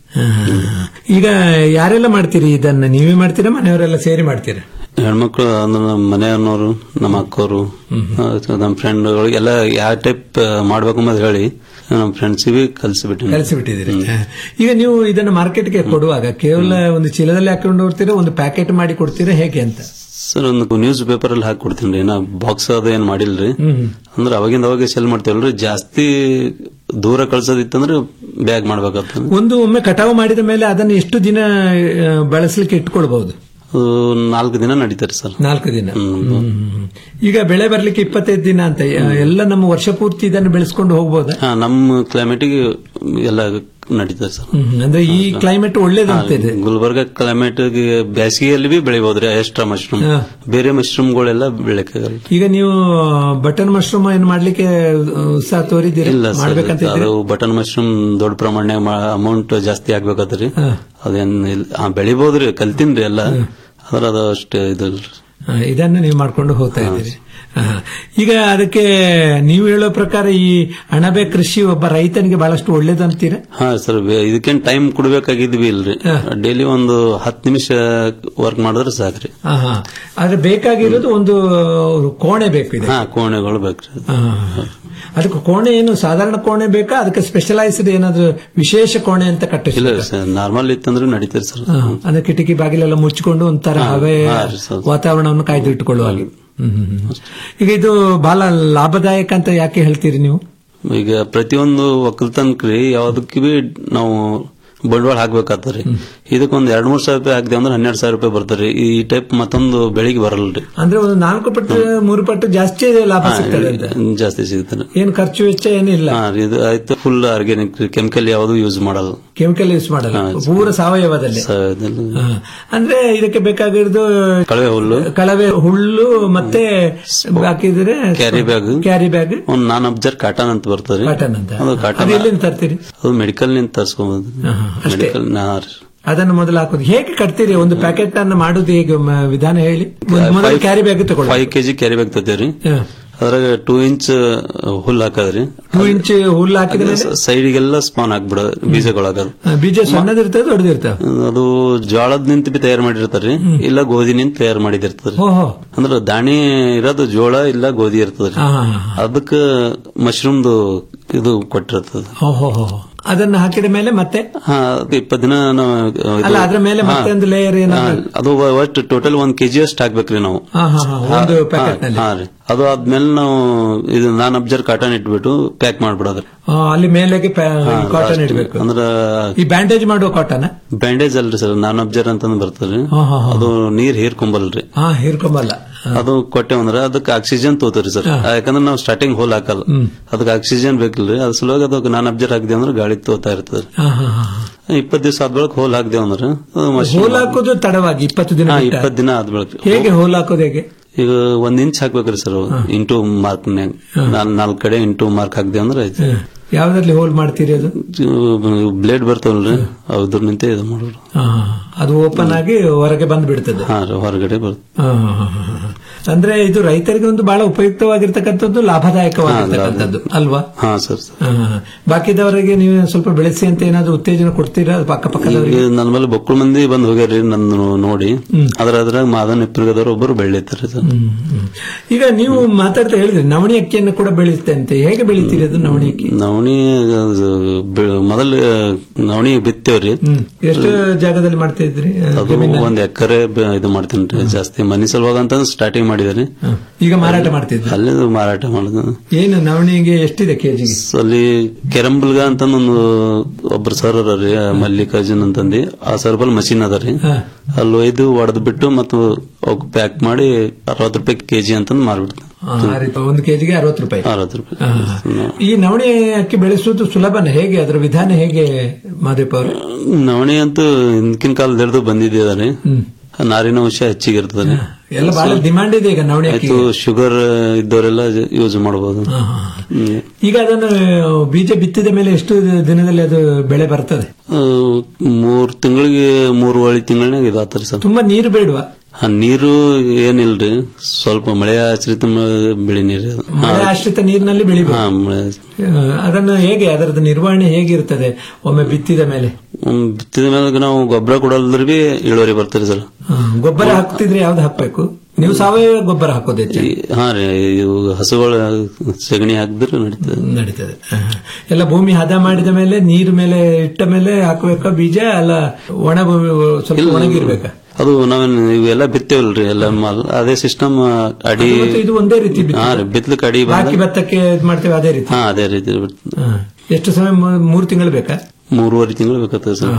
ಈಗ ಯಾರೆಲ್ಲ ಮಾಡ್ತೀರಿ ಇದನ್ನ ನೀವೇ ಮಾಡ್ತೀರಾ ಮನೆಯವರೆಲ್ಲ ಸೇರಿ ಮಾಡ್ತೀರಾ ಹೆಣ್ಮಕ್ಳು ಅಂದ್ರೆ ನಮ್ಮ ಮನೆಯವ್ರನ್ನೋರು ನಮ್ಮ ಅಕ್ಕವರು ನಮ್ಮ ಫ್ರೆಂಡ್ಗಳು ಎಲ್ಲ ಯಾವ ಟೈಪ್ ಮಾಡ್ಬೇಕು ಅಂತ ಹೇಳಿ ನಮ್ಮ ಫ್ರೆಂಡ್ಸಿಗೆ ಕಲಿಸಿಬಿಟ್ಟಿನಿ ಕಲಿಸಿಬಿಟ್ಟಿದ್ದೀರಿ ಈಗ ನೀವು ಇದನ್ನು ಮಾರ್ಕೆಟ್ಗೆ ಕೊಡುವಾಗ ಕೇವಲ ಒಂದು ಚೀಲದಲ್ಲಿ ಹಾಕೊಂಡು ಹೋಗ್ತೀರಾ ಒಂದು ಪ್ಯಾಕೆಟ್ ಮಾಡಿ ಕೊಡ್ತೀರಾ ಹೇಗೆ ಅಂತ ಸರ್ ಒಂದು ನ್ಯೂಸ್ ಪೇಪರ್ ಅಲ್ಲಿ ಹಾಕಿ ಕೊಡ್ತೀನಿ ರೀ ನಾ ಬಾಕ್ಸ್ ಅದು ಏನ್ ಮಾಡಿಲ್ರಿ ಹ್ಮ್. ಅಂದ್ರೆ ಅವಾಗಿಂದ ಅವಾಗ ಸೆಲ್ ಮಾಡ್ತೇವಲ್ರಿ ಜಾಸ್ತಿ ದೂರ ಕಳ್ಸೋದಿತ್ತಂದ್ರೆ ಬ್ಯಾಗ್ ಮಾಡ್ಬೇಕಾಗ್ತದೆ ಒಂದು ಒಮ್ಮೆ ಕಟಾವು ಮಾಡಿದ ಮೇಲೆ ಅದನ್ನು ಎಷ್ಟು ದಿನ ಆ, ಬಳಸಲಿಕ್ಕೆ ಇಟ್ಕೊಳ್ಬಹುದು ಅದು ನಾಲ್ಕು ದಿನ ನಡೀತಾರೆ ಸರ್ ನಾಲ್ಕು ದಿನ ಹ್ಮ್. ಈಗ ಬೆಳೆ ಬರ್ಲಿಕ್ಕೆ ಇಪ್ಪತ್ತೈದು ದಿನ ಅಂತ ಆ, ಎಲ್ಲ ನಮ್ಮ ವರ್ಷ ಪೂರ್ತಿ ಇದನ್ನು ಬೆಳೆಸ್ಕೊಂಡು ಹೋಗ್ಬೋದಾ ಹಾ ನಮ್ಮ ಕ್ಲೈಮೇಟಿಗೆ ಎಲ್ಲ ನಡೀತಾರೆ ಸರ್ ಹ್ಮ್. ಅಂದ್ರೆ ಈ ಕ್ಲೈಮೇಟ್ ಒಳ್ಳೇದಂತ ಇದೆ ಗುಲ್ಬರ್ಗ ಕ್ಲೈಮೇಟ್ ಬೇಸಿಗೆಯಲ್ಲಿ ಬಿ ಬೆಳಿಬಹುದ್ರಿ ಎಕ್ಸ್ಟ್ರಾ ಮಶ್ರೂಮ್ ಹಾ. ಬೇರೆ ಮಶ್ರೂಮ್ಗಳೆಲ್ಲ ಬೆಳಕಾಗಲ್ಲ ಈಗ ನೀವು ಬಟನ್ ಮಶ್ರೂಮ್ ಏನು ಮಾಡ್ಲಿಕ್ಕೆ ಆ, ಉತ್ಸಾಹ ತೋರಿದ್ದೀರಾ ಇಲ್ಲ ಸರ್ ಮಾಡ್ಬೇಕಂತ ಇದ್ದೀರಾ? ಅದು ಬಟನ್ ಮಶ್ರೂಮ್ ದೊಡ್ಡ ಪ್ರಮಾಣ ಅಮೌಂಟ್ ಜಾಸ್ತಿ ಆಗ್ಬೇಕಾದ್ರಿ ಹಾ. ಅದೇನ್ ಇಲ್ಲ ಆ, ಬೆಳಿಬಹುದ್ರಿ ಕಲ್ತೀನ್ರಿ ಎಲ್ಲ ಆದ್ರೆ ಅದು ಅಷ್ಟೇ ಇದಲ್ರಿ ಆ, ಇದನ್ನು ನೀವು ಮಾಡ್ಕೊಂಡು ಹೋಗ್ತಾ ಇದ್ದೀರಿ ಆ, ಈಗ ಅದಕ್ಕೆ ನೀವು ಹೇಳೋ ಪ್ರಕಾರ ಈ ಅಣಬೆ ಕೃಷಿ ಒಬ್ಬ ರೈತನಿಗೆ ಬಹಳಷ್ಟು ಒಳ್ಳೇದಂತೀರಾ ಹಾ ಸರ್ ಇದಕ್ಕೇನ್ ಟೈಮ್ ಕೊಡ್ಬೇಕಾಗಿದ್ವಿ ಇಲ್ರಿ ಡೈಲಿ ಒಂದು ಹತ್ತು ನಿಮಿಷ ವರ್ಕ್ ಮಾಡಿದ್ರೆ ಸಾಕ್ರಿ ಆ, ಹಾ. ಆದ್ರೆ ಬೇಕಾಗಿರೋದು ಒಂದು ಕೋಣೆ ಬೇಕು ಇದೆ ಹಾ ಕೋಣೆಗಳು ಬೇಕ್ರಿ ಅದಕ್ಕೆ ಕೋಣೆ ಏನು ಸಾಧಾರಣ ಕೋಣೆ ಬೇಕಾ ಅದಕ್ಕೆ ಸ್ಪೆಷಲೈಸ್ಡ್ ಏನಾದ್ರು ವಿಶೇಷ ಕೋಣೆ ಅಂತ ಕಟ್ಟಿಸಿ ಇಲ್ಲ ಸರ್ ನಾರ್ಮಲ್ ಇತ್ತಂದ್ರೆ ನಡೀತಾರೆ ಸರ್ ಅಂದ್ರೆ ಕಿಟಕಿ ಬಾಗಿಲೆಲ್ಲ ಮುಚ್ಚಿಕೊಂಡು ಒಂಥರ ಹವೆ ಹಾ, ರೀ, ಸರ್. ವಾತಾವರಣವನ್ನು ಕಾಯ್ದು ಇಟ್ಟುಕೊಳ್ಳುವ ಹಾಗೆ ಹ್ಮ್, ಹ್ಮ್, ಹ್ಮ್. ಈಗ ಇದು ಬಹಳ ಲಾಭದಾಯಕ ಅಂತ ಯಾಕೆ ಹೇಳ್ತೀರಿ ನೀವು ಈಗ ಪ್ರತಿಯೊಂದು ಒಕ್ಕಲ್ತನಕ್ರಿ ಯಾವ್ದಕ್ಕೆ ಬಿ ನಾವು ಬಂಡವಾಳ ಹಾಕ್ಬೇಕಾಗ್ತದ್ರಿ ಇದಕ್ಕೊಂದ್ ಎರಡ್ ಮೂರ್ ಸಾವಿರ ರೂಪಾಯಿ ಹಾಕ್ದೆ ಅಂದ್ರೆ ಹನ್ನೆರಡು ಸಾವಿರ ರೂಪಾಯಿ ಬರ್ತಾರೆ ಈ ಟೈಪ್ ಮತ್ತೊಂದು ಬೆಳಿಗ್ಗೆ ಬರಲ್ರಿ ಅಂದ್ರೆ ಒಂದು ನಾಲ್ಕು ಪಟ್ಟು ಮೂರು ಪಟ್ಟು ಜಾಸ್ತಿ ಲಾಭ ಹಾ, ಸಿಗ್ತದೆ ಅಂತ ಜಾಸ್ತಿ ಸಿಗ್ತಾನೆ ಏನ್ ಖರ್ಚು ವೆಚ್ಚ ಏನಿಲ್ಲ ಹಾ ರೀ, ಇದು ಆಯ್ತು ಫುಲ್ ಆರ್ಗ್ಯಾನಿಕ್ ಕೆಮಿಕಲ್ ಯಾವುದು ಯೂಸ್ ಮಾಡಲ್ಲ ಕೆಮಿಕಲ್ ಯೂಸ್ ಮಾಡಲ್ಲ ಪೂರ ಸಾವಯವದಲ್ಲಿ ಸ- ಇದೆಲ್ಲ ಹಾ. ಅಂದ್ರೆ ಇದಕ್ಕೆ ಬೇಕಾಗಿರೋದು ಕಳವೆ ಹುಲ್ಲು ಕಳವೆ ಹುಲ್ಲು ಮತ್ತೆ ಹಾಕಿದ್ರೆ ಕ್ಯಾರಿ ಬ್ಯಾಗ್ ಕ್ಯಾರಿ ಬ್ಯಾಗ್ ಒಂದ್ ನಾನ್ ಅಬ್ಜರ್ ಕಾಟನ್ ಅಂತ ಬರ್ತದೆ ಕಾಟನ್ ಅಂತ ಅದು ಅದು ಕಾಟನ್ ಎಲ್ಲಿಂದ ತರ್ತೀರಿ ಅದು ಮೆಡಿಕಲ್ ನಿಂದ ತರ್ಸ್ಕೊಂಬೋದು ಅಷ್ಟೇ? ಮೆಡಿಕಲ್ ನಾ ರೀ. ಅದನ್ನು ಮೊದಲು ಹಾಕೋದು ಹೇಗೆ ಕಟ್ತೀರಿ ಒಂದು ಪ್ಯಾಕೆಟ್ ಅನ್ನು ಮಾಡುದು ಹೇಗೆ ಮ- ವಿಧಾನ ಹೇಳಿ ಒಂದು ಮೊದಲು Five- ಕ್ಯಾರಿ ಬ್ಯಾಗ್ ತಗೊಳ್ಳಿ ಫೈವ್ ಕೆಜಿ ಕ್ಯಾರಿ ಬ್ಯಾಗ್ ತರ್ತೇವ್ರಿ ಅದ್ರಾಗ ಟೂ ಇಂಚ್ ಹುಲ್ ಹಾಕದ್ರಿ ಟೂ ಇಂಚ್ ಹುಲ್ಲು ಹಾಕಿದ ಮೇಲೆ ಸೈಡಿಗೆಲ್ಲ ಸ್ಪಾನ್ ಹಾಕ್ಬಿಡ ಬೀಜಗಳಾಗದು ಆ, ಬೀಜ ಸಣ್ಣದಿರ್ತದೆ ದೊಡ್ಡದಿರ್ತದೆ ಅದು ಜೋಳದ ನಿಂತ ಬಿ ತಯಾರು ಮಾಡಿರ್ತಾರ್ರಿ ಇಲ್ಲ ಗೋಧಿ ನಿಂತ ತಯಾರು ಮಾಡಿದಿರ್ತದ್ರಿ ಓಹೋ ಅಂದ್ರ ದಾಣಿ ಇರೋದು ಜೋಳ ಇಲ್ಲ ಗೋಧಿ ಇರ್ತದ್ರಿ ಹಾ, ಹಾ, ಹಾ. ಅದಕ್ಕ ಮಶ್ರೂಮ್ದು ಇದು ಕೊಟ್ಟಿರ್ತದ ಓಹೋ ಹೋ ಅದನ್ನು ಹಾಕಿದ ಮೇಲೆ ಮತ್ತೆ ಹಾ ಅದು ಇಪ್ಪತ್ ದಿನ ನಾವು ಇದು- ಅಲ್ಲ ಅದ್ರ ಮೇಲೆ ಹಾ. ಮತ್ತೆ ಒಂದು ಲೇಯರ್ ಏನಾದ್ರು ಹಾ, ಅದು ಒಟ್ಟು ಟೋಟಲ್ ಒಂದ್ ಕೆಜಿ ಅಷ್ಟು ಹಾಕ್ಬೇಕ್ರಿ ನಾವು ಹಾ, ಹಾ, ಹಾ, ಒಂದು ಹಾ, ಪ್ಯಾಕೆಟ್ ನಲ್ಲಿ ಹಾ ರೀ ಅದು ಆದ್ಮೇಲೆ ನಾವು ಇದು ನಾನ್ ಅಬ್ಜರ್ ಕಾಟನ್ ಇಟ್ಬಿಟ್ಟು ಪ್ಯಾಕ್ ಮಾಡ್ಬಿಡೋದ್ರಿ ಆ, ಅಲ್ಲಿ ಮೇಲೆಗೆ ಹಾ, ಕಾಟನ್ last ಇಡಬೇಕು ಅಂದ್ರ ಈ ಬ್ಯಾಂಡೇಜ್ ಮಾಡುವ ಕಾಟನ್ ಬ್ಯಾಂಡೇಜ್ ಅಲ್ರಿ ಸರ್ ನಾನ್ ಅಬ್ಜರ್ ಅಂತಂದ್ ಬರ್ತದ್ರಿ ಹಾ, ಹಾ, ಹಾ. ಅದು ನೀರ್ ಹೀರ್ಕೊಂಬಲ್ರಿ ಹಾ ಹಿರ್ಕೊಂಬಲ್ಲ ಅದು ಕೊಟ್ಟೆವ್ ಅಂದ್ರ ಅದಕ್ಕೆ ಆಕ್ಸಿಜನ್ ತೋತರಿ ಸರ್ ಯಾಕಂದ್ರೆ ನಾವು ಸ್ಟಾರ್ಟಿಂಗ್ ಹೋಲ್ ಹಾಕಲ್ಲ ಹ್ಮ್. ಅದಕ್ಕೆ ಆಕ್ಸಿಜನ್ ಬೇಕಿಲ್ರಿ ಅದ್ರ ಸಲುವಾಗಿ ಅದಕ್ಕೆ ನಾನ್ ಅಬ್ಜರ್ ಹಾಕಿದೆ ಅಂದ್ರೆ ಗಾಳಿ ತೋತಾ ಇರ್ತದೆ ಹಾ, ಹಾ, ಹಾ. ಇಪ್ಪತ್ ದಿವಸ ಆದ ಬಳಕ ಹೋಲ್ ಹಾಕ್ದೇವ್ ಅಂದ್ರೆ ಅದು machine- ಹೋಲ್ ಹಾಕೋದು ತಡವಾಗಿ ಇಪ್ಪತ್ತು ದಿನ ಹಾ ಬಿಟ್ಟ. ಇಪ್ಪತ್ ದಿನ ಆದ ಬಳಕ ಹೇಗೆ ಹೋಲ್ ಹಾಕೋದು ಹೇಗೆ ಈಗ ಒಂದ್ ಇಂಚ್ ಹಾಕ್ಬೇಕ್ರಿ ಸರ್ ಇಂಟು ಮಾರ್ಕ್ ನಾಲ್ ನಾಲ್ಕ್ ಕಡೆ ಇಂಟು ಮಾರ್ಕ್ ಹಾಕ್ದೆ ಅಂದ್ರೆ ಆಯ್ತು ಯಾವ್ದ್ರಲ್ಲಿ ಹೋಲ್ ಮಾಡ್ತೀರಿ ಅದು ಬ್ಲೇಡ್ ಬರ್ತಾವಲ್ರಿ ಅದ್ರ ನಿಂತೆ ಇದು ಮಾಡೋರು ಹಾ, ಹಾ, ಹಾ. ಅದು ಓಪನ್ ಆಗಿ ಹೊರಗೆ ಬಂದು ಬಿಡ್ತದೆ ಹಾ ರೀ, ಹೊರಗಡೆ ಬರ್ತದೆ ಹಾ, ಹಾ, ಹಾ, ಹಾ, ಹಾ. ಅಂದ್ರೆ ಇದು ರೈತರಿಗೆ ಒಂದು ಬಹಳ ಉಪಯುಕ್ತವಾಗಿರ್ತಕ್ಕಂಥದ್ದು ಲಾಭದಾಯಕವಾಗಿರ್ತಕ್ಕಂಥದ್ದು ಅಲ್ವಾ ಹಾ ಸರ್ ಹಾ, ಹಾ, ಹಾ. ಬಾಕಿದವರಿಗೆ ನೀವು ಸ್ವಲ್ಪ ಬೆಳೆಸಿ ಅಂತ ಏನಾದ್ರು ಉತ್ತೇಜನ ಕೊಡ್ತೀರಾ ಅಕ್ಕಪಕ್ಕದವರಿಗೆ ಈಗ ನನ್ನ ಮೇಲೆ ಬಕ್ಕಳು ಮಂದಿ ಬಂದ್ ಹೋಗ್ಯಾರಿ ನನ್ನ ನೋಡಿ ಅದ್ರ ಅದ್ರಾಗ ಮಾದನ್ ಇಪ್ಪರಿಗದವ್ರು ಒಬ್ಬರು ಬೆಳಿತಾರೆ ಸರ್ ಹ್ಮ್, ಹ್ಮ್. ಈಗ ನೀವು ಮಾತಾಡ್ತಾ ಹೇಳಿದ್ರಿ ನವಣಿ ಅಕ್ಕಿಯನ್ನು ಕೂಡ ಬೆಳೆಯುತ್ತೆ ಅಂತ ಹೇಗೆ ಬೆಳಿತೀರಿ ಅದು ನವಣಿ ಅಕ್ಕಿ ನವಣಿ ಅದು ಬೆ- ಮೊದಲು ನವಣಿ ಬಿತ್ತೇವ್ರಿ ಹ್ಮ್. ಎಷ್ಟು ಜಾಗದಲ್ಲಿ ಮಾಡ್ತಾ ಇದ್ರಿ ಆ, ಅದು ಜಮೀನಲ್ಲಿ? ಒಂದ್ ಎಕರೆ ಇದು ಮಾಡ್ತೀನಿ ಜಾಸ್ತಿ ಮನಿ ಸಲುವಾಗಿ ಅಂತ ಸ್ಟಾರ್ಟಿಂಗ್ ಮಾಡಿದಾರೆ ಈಗ ಮಾರಾಟ ಮಾಡ್ತಿದ್ರಿ ಅಲ್ಲಿ ಮಾರಾಟ ಮಾಡುದು ಏನು ನವಣಿಗೆ ಎಷ್ಟಿದೆ ಕೆಜಿಗೆ ಅಲ್ಲಿ ಕೆರಂಬಲ್ಗ ಅಂತ ಒಂದು ಒಬ್ರು ಸರ್ ಅದಾರ್ರಿ ಮಲ್ಲಿಕಾರ್ಜುನ್ ಅಂತಂದಿ ಆ ಸರ್ ಬಲ್ ಮಷೀನ್ ಅದ ರೀ ಹಾ. ಅಲ್ಲಿ ಒಯ್ದು ಒಡೆದ್ ಬಿಟ್ಟು ಮತ್ತು ಪ್ಯಾಕ್ ಮಾಡಿ ಅರವತ್ತು ರೂಪಾಯಿ ಕೆಜಿ ಅಂತಂದು ಮಾರ್ಬಿಡ್ತಾರೆ ಆ, ಆ ರೀತಿ ಒಂದು ಕೆಜಿಗೆ ಅರವತ್ತು ರೂಪಾಯಿ ಅರವತ್ತು ರೂಪಾಯಿ ಆ, ಈ ನವಣಿ ಅಕ್ಕಿ ಬೆಳೆಸುವುದು ಸುಲಭನ ಹೇಗೆ ಅದರ ವಿಧಾನ ಹೇಗೆ ಮಾದೇಪ ಅವರು ನವಣಿ ಅಂತೂ ಹಿಂದಿನ ಕಾಲದ ಹಿಡಿದು ಬಂದಿದ್ದಾರೆ ನಾರಿನ ಅಂಶ ಹೆಚ್ಚಿಗೆ ಇರ್ತದೆ ಎಲ್ಲ ಬಹಳ ಡಿಮಾಂಡ್ ಇದೆ ಈಗ ನವಣಿ ಅಕ್ಕಿ ಆಯ್ತು ಶುಗರ್ ಇದ್ದವರೆಲ್ಲ ಯೂಸ್ ಮಾಡಬಹುದು ಈಗ ಅದನ್ನು ಬೀಜ ಬಿತ್ತಿದ ಮೇಲೆ ಎಷ್ಟು ದಿನದಲ್ಲಿ ಅದು ಬೆಳೆ ಬರ್ತದೆ ಮೂರ್ ತಿಂಗಳಿಗೆ ಮೂರುವರೆ ತಿಂಗಳನಾಗ ಇದಾಗ್ತಾರೆ ಸರ್ ತುಂಬಾ ನೀರು ಬೇಡವಾ ಆ ನೀರು ಏನಿಲ್ರಿ ಸ್ವಲ್ಪ ಮಳೆ ಆಶ್ರಿತ ಮ- ಬೆಳೆ ನೀರು ಅದು. ಮಳೆ ಆಶ್ರಿತ ನೀರಿನಲ್ಲಿ ಬೆಳಿಬೇಕು ಹಾ ಮಳೆ ಆ, ಅದನ್ನು ಹೇಗೆ ಅದರದ್ದು ನಿರ್ವಹಣೆ ಹೇಗಿರ್ತದೆ ಒಮ್ಮೆ ಬಿತ್ತಿದ ಮೇಲೆ ಹ್ಮ್, ಬಿತ್ತಿದ ಮೇಲೆ ನಾವು ಗೊಬ್ಬರ ಕೊಡಲ್ದ್ರ ಬಿ ಇಳುವರಿ ಬರ್ತದೆ ಸರ್ ಆ, ಗೊಬ್ಬರ ಹಾಕ್ತಿದ್ರೆ ಯಾವ್ದು ಹಾಕ್ಬೇಕು ನೀವು ಸಾವಯವ ಗೊಬ್ಬರ ಹಾಕೋದು ಹೆಚ್ಚಾಗಿ ಹಾ ರೀ ಇವು ಹಸುಗಳ ಸಗಣಿ ಹಾಕಿದ್ರೆ ನಡೀತದೆ ನಡೀತದೆ ಆ, ಎಲ್ಲ ಭೂಮಿ ಹದ ಮಾಡಿದ ಮೇಲೆ ನೀರು ಮೇಲೆ ಇಟ್ಟ ಮೇಲೆ ಹಾಕಬೇಕಾ ಬೀಜ ಅಲ್ಲ ಒಣ ಭೂಮಿ ಸ್ವಲ್ಪ ಒಣಗಿರ್ಬೇಕಾ ಅದು ನಾವೇನು ಇವೆಲ್ಲ ಬಿತ್ತೇವಲ್ರಿ ಎಲ್ಲ ಮಾಲ್ ಅದೇ ಸಿಸ್ಟಮ್ ಅಡಿ ಅದು ಮತ್ತೆ ಇದು ಒಂದೇ ರೀತಿ ಬಿತ್ತುದು? ಹಾ ರೀ ಬಿತ್ಲಿಕ್ಕೆ ಅಡಿ ಬಾಕಿ ಬಂದ ಭತ್ತಕ್ಕೆ ಇದ್ ಮಾಡ್ತೇವೆ ಅದೇ ರೀತಿ ಹಾ ಅದೇ ರೀತಿ ಬಿಡ್ತದೆ. ಆ, ಎಷ್ಟು ಸಮಯ ಮೂ- ಮೂರು ತಿಂಗಳು ಬೇಕಾ ಮೂರುವರೆ ತಿಂಗಳು ಬೇಕಾಗ್ತದೆ ಸರ್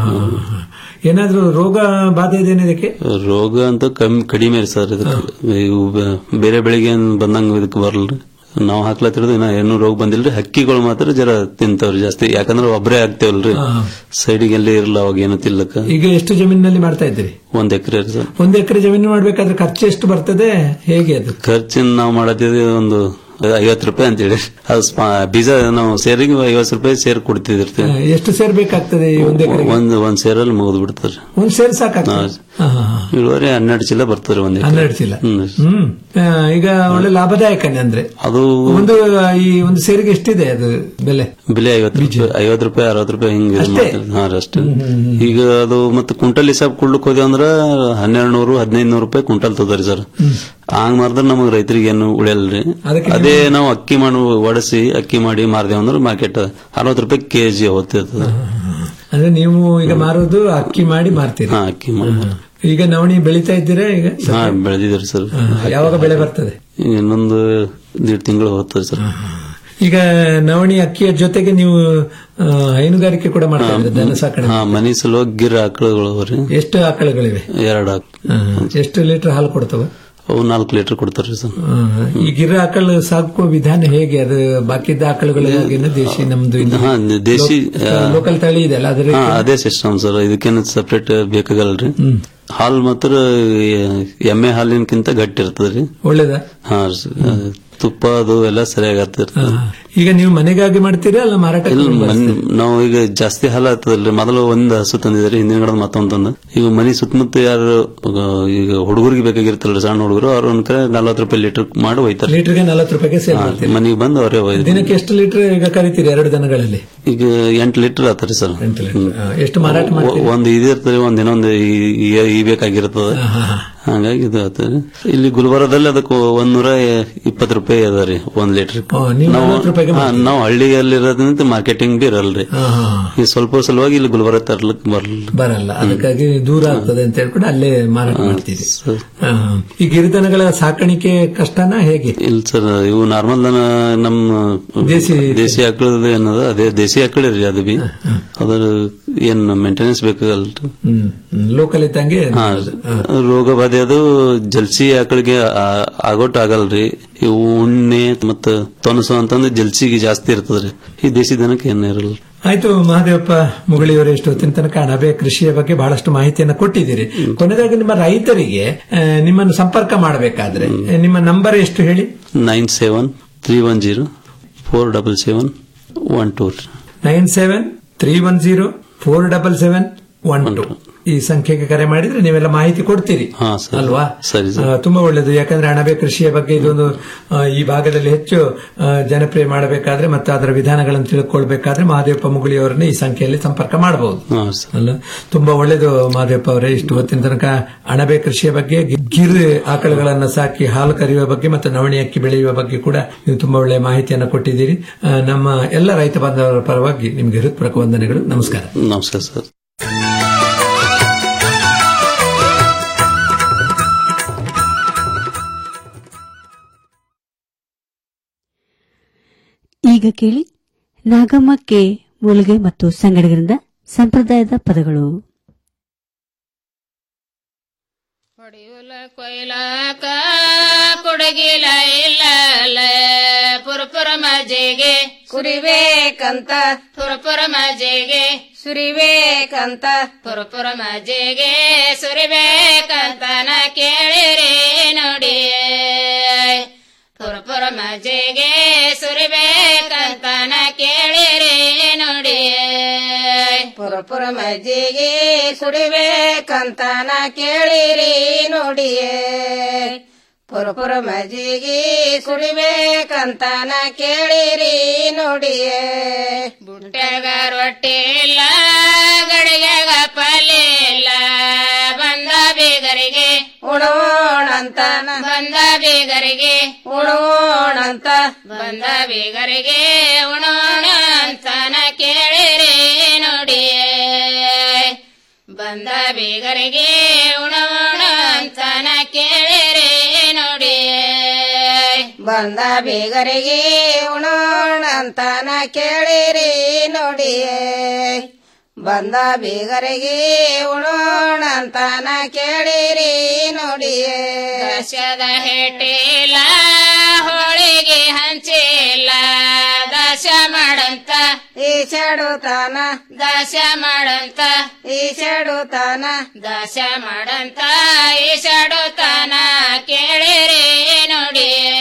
ಏನಾದ್ರೂ ರೋಗ ಬಾಧೆ ಇದೇನೆ ಇದಕ್ಕೆ ರೋಗ ಅಂತ ಕಮ್ಮಿ ಕಡಿಮೆ ರೀ ಸರ್ ಇದಕ್ಕೆ ಇವು ಬೆ- ಬೇರೆ ಬೆಳಿಗ್ಗೆ ಏನ್ ಬಂದಂಗ ಇದಕ್ಕೆ ಬರಲ್ರಿ ನಾವು ಹಾಕ್ಲತ್ತಿರೋದು ಇನ್ನ ಏನು ರೋಗ ಬಂದಿಲ್ರಿ ಹಕ್ಕಿಗಳು ಮಾತ್ರ ಜರ ತಿಂತಾವ್ರಿ ಜಾಸ್ತಿ ಯಾಕಂದ್ರೆ ಒಬ್ಬರೇ ಆಗ್ತೇವಲ್ರಿ ಹಾ. ಸೈಡಿಗೆ ಎಲ್ಲಿ ಇರಲ್ಲ ಅವಾಗ ಏನು ತಿಲ್ಲಕ್ಕ ಈಗ ಎಷ್ಟು ಜಮೀನಿನಲ್ಲಿ ಮಾಡ್ತಾ ಇದ್ದೀರಿ ಒಂದ್ ಎಕರೆ ಸರ್ ಒಂದು ಎಕರೆ ಜಮೀನು ಮಾಡ್ಬೇಕಾದ್ರೆ ಖರ್ಚು ಎಷ್ಟು ಬರ್ತದೆ ಹೇಗೆ ಅದು ಖರ್ಚಿನ ನಾವು ಮಾಡತ್ತಿದ್ವಿ ಒಂದು ಐವತ್ತು ರೂಪಾಯಿ ಅಂತೇಳಿ ಅದು ಸ್ಪ- ಬೀಜ ನಾವು ಸೇರಿಗೆ ಐವತ್ತು ರೂಪಾಯಿ ಸೇರ್ ಕೊಡ್ತಿದ್ರಿ ಆ, ಎಷ್ಟು ಸೇರ್ ಬೇಕಾಗ್ತದೆ ಈ ಒಂದು ಎಕರೆ ಒಂದ್ ಒಂದ್ ಸೇರಲ್ಲಿ ಮುಗಿದು ಬಿಡ್ತಾರೆ ಒಂದ್ ಸೇರ್ ಸಾಕಾಗ್ತದೆ ಹಾ, ಹಾ, ಹಾ. ಇಳುವರಿ ಹನ್ನೆರಡು ಚೀಲ ಬರ್ತಾರೆ ಒಂದ್ ಎಕರೆ. ಹನ್ನೆರಡು ಚೀಲ ಹ್ಮ್. ಹ್ಮ್ ಆ, ಈಗ ಒಳ್ಳೆ ಲಾಭದಾಯಕನೇ ಅಂದ್ರೆ ಅದು ಒಂದು ಆ, ಈ ಒಂದು ಸೇರಿಗೆ ಎಷ್ಟಿದೆ ಅದು ಬೆಲೆ ಬೆಲೆ ಐವತ್ತು ರೂಪಾಯಿ ಐವತ್ತು ರೂಪಾಯಿ ಅರವತ್ತು ರೂಪಾಯಿ ಹಿಂಗೆ ಇದು ಅಷ್ಟೇ? ಮಾಡ್ತಾರೆ. ಹಾ ರೀ, ಅಷ್ಟೇ ಈಗ ಅದು ಮತ್ತೆ ಕುಂಟಲ್ ಹಿಸಾಬ್ ಕೊಡ್ಲಿಕ್ಕೆ ಹೋದ್ವಿ ಅಂದ್ರ ಹನ್ನೆರಡು ನೂರು ಹದಿನೈದು ನೂರು ರೂಪಾಯಿ ಕುಂಟಲ್ ತಗೋರಿ ಸರ್ ಹಂಗ್ ಮಾರಿದ್ರೆ ನಮಗ್ ರೈತರಿಗೆ ಏನು ಉಳಿಯಲ್ರಿ ಅದಕ್ಕೆ ಅದೇ ನಾವು ಅಕ್ಕಿ ಮಾಡಿ ಒಡಸಿ ಅಕ್ಕಿ ಮಾಡಿ ಮಾರ್ದೇವ್ ಅಂದ್ರೆ ಮಾರ್ಕೆಟ್ ಅರವತ್ತು ರೂಪಾಯಿ ಕೆಜಿ ಹೋಗ್ತಿರ್ತದೆ ಅಂದ್ರೆ ನೀವು ಈಗ ಮಾರೋದು ಅಕ್ಕಿ ಮಾಡಿ ಮಾರ್ತೀರಿ ಹಾ ಅಕ್ಕಿ ಮಾಡಿ ಈಗ ನವಣಿ ಬೆಳಿತಾ ಇದ್ದೀರಾ ಈಗ ಹಾ ಬೆಳೆದಿದ್ರಿ ಸರ್ ಯಾವಾಗ ಬೆಳೆ ಬರ್ತದೆ ಇನ್ನೊಂದು ದೀಡ್ ತಿಂಗಳು ಹೋಗ್ತದೆ ಸರ್ ಈಗ ನವಣಿ ಅಕ್ಕಿಯ ಜೊತೆಗೆ ನೀವು ಆ, ಹೈನುಗಾರಿಕೆ ಕೂಡ ಮಾಡ್ತಾ ಇದ್ದೀರಾ ದನ ಸಾಕಣೆ ಹಾ ಮನಿ ಸಲುವಾಗಿ ಗಿರ್ ಆಕಳುಗಳು ಅವ್ರಿ ಎಷ್ಟು ಆಕಳುಗಳಿವೆ ಎರಡು ಆಕ್ ಆ, ಎಷ್ಟು ಲೀಟರ್ ಹಾಲು ಕೊಡ್ತವೆ ಅವು ನಾಲ್ಕು ಲೀಟರ್ ಕೊಡ್ತಾರ್ರಿ ಸರ್ ಆ, ಈ ಗಿರ ಆಕಳು ಸಾಕುವ ವಿಧಾನ ಹೇಗೆ ಅದು ಬಾಕಿದ್ದ ಆಕಳುಗಳಿಗೇನು ದೇಶಿ ನಮ್ದು ಇದು ಹಾ ದೇಶಿ ಆ, ಲೋಕಲ್ ತಳಿ ಇದೆ ಅಲ್ಲ ಅದ್ರ ಹಾ ಅದೇ ಸಿಸ್ಟಮ್ ಸರ್ ಇದಕ್ಕೇನು ಸಪ್ರೇಟ್ ಬೇಕಾಗಲ್ರಿ ಹಾಲ್ ಮಾತ್ರ ಎಮ್ಮೆ ಹಾಲಿನಕ್ಕಿಂತ ಗಟ್ಟಿ ಇರ್ತದ್ರಿ ಒಳ್ಳೇದ ಹಾ ಸ- ತುಪ್ಪ ಅದು ಎಲ್ಲ ಸರಿಯಾಗಿ ಆಗ್ತಿರ್ತದೆ ಈಗ ನೀವು ಮನೆಗಾಗಿ ಮಾಡ್ತೀರಾ ಅಲ್ಲ ಮಾರಾಟ ಇಲ್ಲ ಮನ್- ನಾವು ಈಗ ಜಾಸ್ತಿ ಹಾಲು ಆಗ್ತದಲ್ರಿ ಮೊದಲು ಒಂದ್ ಹಸು ತಂದಿದ್ರಿ ಹಿಂದಿನ ಕಡೆ ಮತ್ತೊಂದ್ ತಂದ ಈಗ ಮನಿ ಸುತ್ತಮುತ್ತ ಯಾರು ಆ, ಈಗ ಹುಡುಗರಿಗೆ ಬೇಕಾಗಿರ್ತಲ್ರಿ ಸಣ್ಣ ಹುಡುಗರು ಅವ್ರ ಒಂದ್ ಕಡೆ ನಲ್ವತ್ತು ರೂಪಾಯಿ ಲೀಟರ್ ಮಾಡಿ ಒಯ್ತಾರೆ ಲೀಟರ್ಗೆ ನಲವತ್ತು ರೂಪಾಯಿಗೆ ಸೇಲ್ ಮಾಡ್ತೀರಿ ಮನಿಗೆ ಬಂದು ಅವರೇ ಒಯ್ದು ದಿನಕ್ಕೆ ಎಷ್ಟು ಲೀಟರ್ ಈಗ ಕರಿತೀರಿ ಎರಡು ದನಗಳಲ್ಲಿ ಈಗ ಎಂಟು ಲೀಟರ್ ಆತರಿ ಸರ್ ಆ, ಎಷ್ಟು ಮಾರಾಟ ಮಾಡ್ತೀರಿ ಒಂದ್ ಇದು ಇರ್ತದೆ ಒಂದ್ ಇನ್ನೊಂದು ಈ- ಈ- ಈ ಬೇಕಾಗಿರ್ತದೆ ಹಂಗಾಗಿ ಇದು ಆಗ್ತದೆ ಇಲ್ಲಿ ಗುಲ್ಬರ್ಗದಲ್ಲಿ ಅದಕ್ಕೆ ಒಂದೂರ ಇಪ್ಪತ್ತು ರೂಪಾಯಿ ಅದ ರೀ ಒಂದ್ ಲೀಟರ್ ಆ, ನೀವು ನಲವತ್ತು ರೂಪಾಯಿಗೆ ನಾವು ಹಳ್ಳಿಯಲ್ಲಿ ಇರೋದ್ರಿಂದ ಮಾರ್ಕೆಟಿಂಗ್ ಬಿ ಇರಲ್ರಿ ಹಾ, ಹಾ, ಹಾ. ಈ ಸ್ವಲ್ಪ ಸಲುವಾಗಿ ಇಲ್ಲಿ ಗುಲ್ಬರ್ಗ ತರ್ಲಿಕ್ ಬರಲ್ಲ ಬರಲ್ಲ ಅದಕ್ಕಾಗಿ ದೂರ ಆಗ್ತದೆ ಅಂತ ಹೇಳ್ಕೊಂಡು ಅಲ್ಲೇ ಮಾರಾಟ ಮಾಡ್ತೀರಿ ಆ, ಈ ಗಿರಿದನಗಳ ಸಾಕಾಣಿಕೆ ಕಷ್ಟನಾ ಹೇಗೆ ಇಲ್ಲ ಸರ್ ಇವು ನಾರ್ಮಲ್ ದನ ನಮ್ಮ ದೇಸಿ ದೇಸಿ ಆಕಳದ ಏನದ ಅದೇ ದೇಸಿ ಆಕಳ ರೀ ಅದು ಬಿ ಅದ್ರ ಏನ್ ಮೇಂಟೆನೆನ್ಸ್ ಬೇಕಾಗಲ್ರಿ ಹ್ಮ್ ಲೋಕಲ್ ಇದ್ದಂಗೆ ಹಾ ರೋಗ ಬಾಧೆ ಅದು ಜಲ್ಸಿ ಆಕಳಿಗೆ ಆ- ಆಗೋಟ್ ಆಗಲ್ರಿ ಇವು ಉಣ್ಣೆ ಮತ್ತ ತೊನಸು ಅಂತಂದ್ರೆ ಜಲ್ಸಿಗೆ ಜಾಸ್ತಿ ಇರ್ತದ್ರಿ ಈ ದೇಸಿ ದನಕ್ಕೆ ಏನ್ ಇರಲ್ಲ ಆಯ್ತು ಮಹಾದೇವಪ್ಪ ಮುಗಳಿಯವರ ಎಷ್ಟು ಹೊತ್ತಿನ ತನಕ ಅಣಬೆ ಕೃಷಿಯ ಬಗ್ಗೆ ಬಹಳಷ್ಟು ಮಾಹಿತಿಯನ್ನು ಕೊಟ್ಟಿದ್ದೀರಿ ಕೊನೆಯದಾಗಿ ನಿಮ್ಮ ರೈತರಿಗೆ ಆ, ನಿಮ್ಮನ್ನು ಸಂಪರ್ಕ ಮಾಡಬೇಕಾದ್ರೆ ಆ, ನಿಮ್ಮ ನಂಬರ್ ಎಷ್ಟು ಹೇಳಿ nine seven three one zero four double seven one two nine seven three one zero four double seven one two ಈ ಸಂಖ್ಯೆಗೆ ಕರೆ ಮಾಡಿದ್ರೆ ನೀವೆಲ್ಲ ಮಾಹಿತಿ ಕೊಡ್ತೀರಿ ಹಾ ಸರ್ ಅಲ್ವಾ ಸರಿ ಆ, ತುಂಬಾ ಒಳ್ಳೆಯದು ಯಾಕಂದ್ರೆ ಅಣಬೆ ಕೃಷಿಯ ಬಗ್ಗೆ ಇದೊಂದು ಆ, ಈ ಭಾಗದಲ್ಲಿ ಹೆಚ್ಚು ಆ, ಜನಪ್ರಿಯ ಮಾಡಬೇಕಾದ್ರೆ ಮತ್ತು ಅದರ ವಿಧಾನಗಳನ್ನು ತಿಳ್ಕೊಳ್ಬೇಕಾದ್ರೆ ಮಹಾದೇವಪ್ಪ ಮುಗುಳಿಯವರನ್ನ ಈ ಸಂಖ್ಯೆಯಲ್ಲಿ ಸಂಪರ್ಕ ಮಾಡಬಹುದು ಹಾ ಸರ್ ಅಲ್ಲ ತುಂಬಾ ಒಳ್ಳೇದು ಮಹಾದೇವಪ್ಪ ಅವರೇ ಇಷ್ಟು ಹೊತ್ತಿನ ತನಕ ಅಣಬೆ ಕೃಷಿಯ ಬಗ್ಗೆ ಗಿರ್ ಆಕಳುಗಳನ್ನ ಸಾಕಿ ಹಾಲು ಕರೆಯುವ ಬಗ್ಗೆ ಮತ್ತು ನವಣಿ ಅಕ್ಕಿ ಬೆಳೆಯುವ ಬಗ್ಗೆ ಕೂಡ ನೀವು ತುಂಬಾ ಒಳ್ಳೆಯ ಮಾಹಿತಿಯನ್ನು ಕೊಟ್ಟಿದ್ದೀರಿ ಆ, ನಮ್ಮ ಎಲ್ಲ ರೈತ ಬಾಂಧವರ ಪರವಾಗಿ ನಿಮಗೆ ಹೃತ್ಪೂರ್ವಕ ವಂದನೆಗಳು ನಮಸ್ಕಾರ ನಮಸ್ಕಾರ ಸರ್ ಈಗ ಕೇಳಿ ನಾಗಮ್ಮಕ್ಕೆ ಮುಳುಗೆ ಮತ್ತು ಸಂಗಡಿಗರಿಂದ ಸಂಪ್ರದಾಯದ ಪದಗಳು ಕೊಯ್ಲಾಕ ಕುಡಗಿಲ ಇಲ್ಲ ಪುರಪುರ ಮಜೆಗೆ ಕುರಿಬೇಕಂತ ಪುರಪುರ ಮಜೆಗೆ ಸುರಿಬೇಕಂತ ಪುರಪುರ ಮಜೆಗೆ ಸುರಿಬೇಕಂತ ನ ಕೇಳಿರಿ ನೋಡಿ ಪುರಪುರ ಮಜೆಗೆ ಸುರಿಬೇಕಂತ ನ ಕೇಳಿರಿ ನೋಡಿ ಪುರಪುರ ಮಜ್ಜಿಗೆ ಸುರಿಬೇಕಂತ ನಾ ಕೇಳಿರಿ ನುಡಿಯೇ ಪುರಪುರ ಮಜ್ಜಿಗೆ ಸುರಿಬೇಕಂತ ನಾ ಕೇಳಿರಿ ನುಡಿಯೇ ಬುಟ್ಟಾಗ ರೊಟ್ಟಿ ಇಲ್ಲ ಗಡಿಗೆಗ ಪಲ್ಯ ಇಲ್ಲ ಬಂದ ಬೀಗರಿಗೆ ಉಣೋಣಂತ ಬಂದ ಬೀಗರಿಗೆ ಉಣೋಣಂತ ಬಂದ ಬೀಗರಿಗೆ ಉಣೋಣ ಅಂತ ನಾ ಕೇಳಿರಿ ನುಡಿಯೇ ಬಂದ ಬೀಗರಿಗೆ ಉಣೋಣ ಅಂತ ನಾ ಕೇಳಿರಿ ನುಡಿಯೇ ಬಂದ ಬೀಗರಿಗೆ ಉಣೋಣ ಅಂತ ನಾ ಕೇಳಿರಿ ನುಡಿಯೇ ಬಂದ ಬೀಗರಿಗೆ ಉಣೋಣ ಅಂತ ನಾ ಕೇಳಿರಿ ನುಡಿಯೇ ದಶದ ಹೆಟ್ಟಿಲ್ಲ ಹೋಳಿಗೆ ಹಂಚಿಲ್ಲ ದಶ ಮಾಡಂತ ಈ ತಾನ ದಶ ಮಾಡಂತ ಈ ತಾನ ದಶ ಮಾಡಂತ ಈ ತಾನ ಕೇಳಿರಿ ನುಡಿಯೇ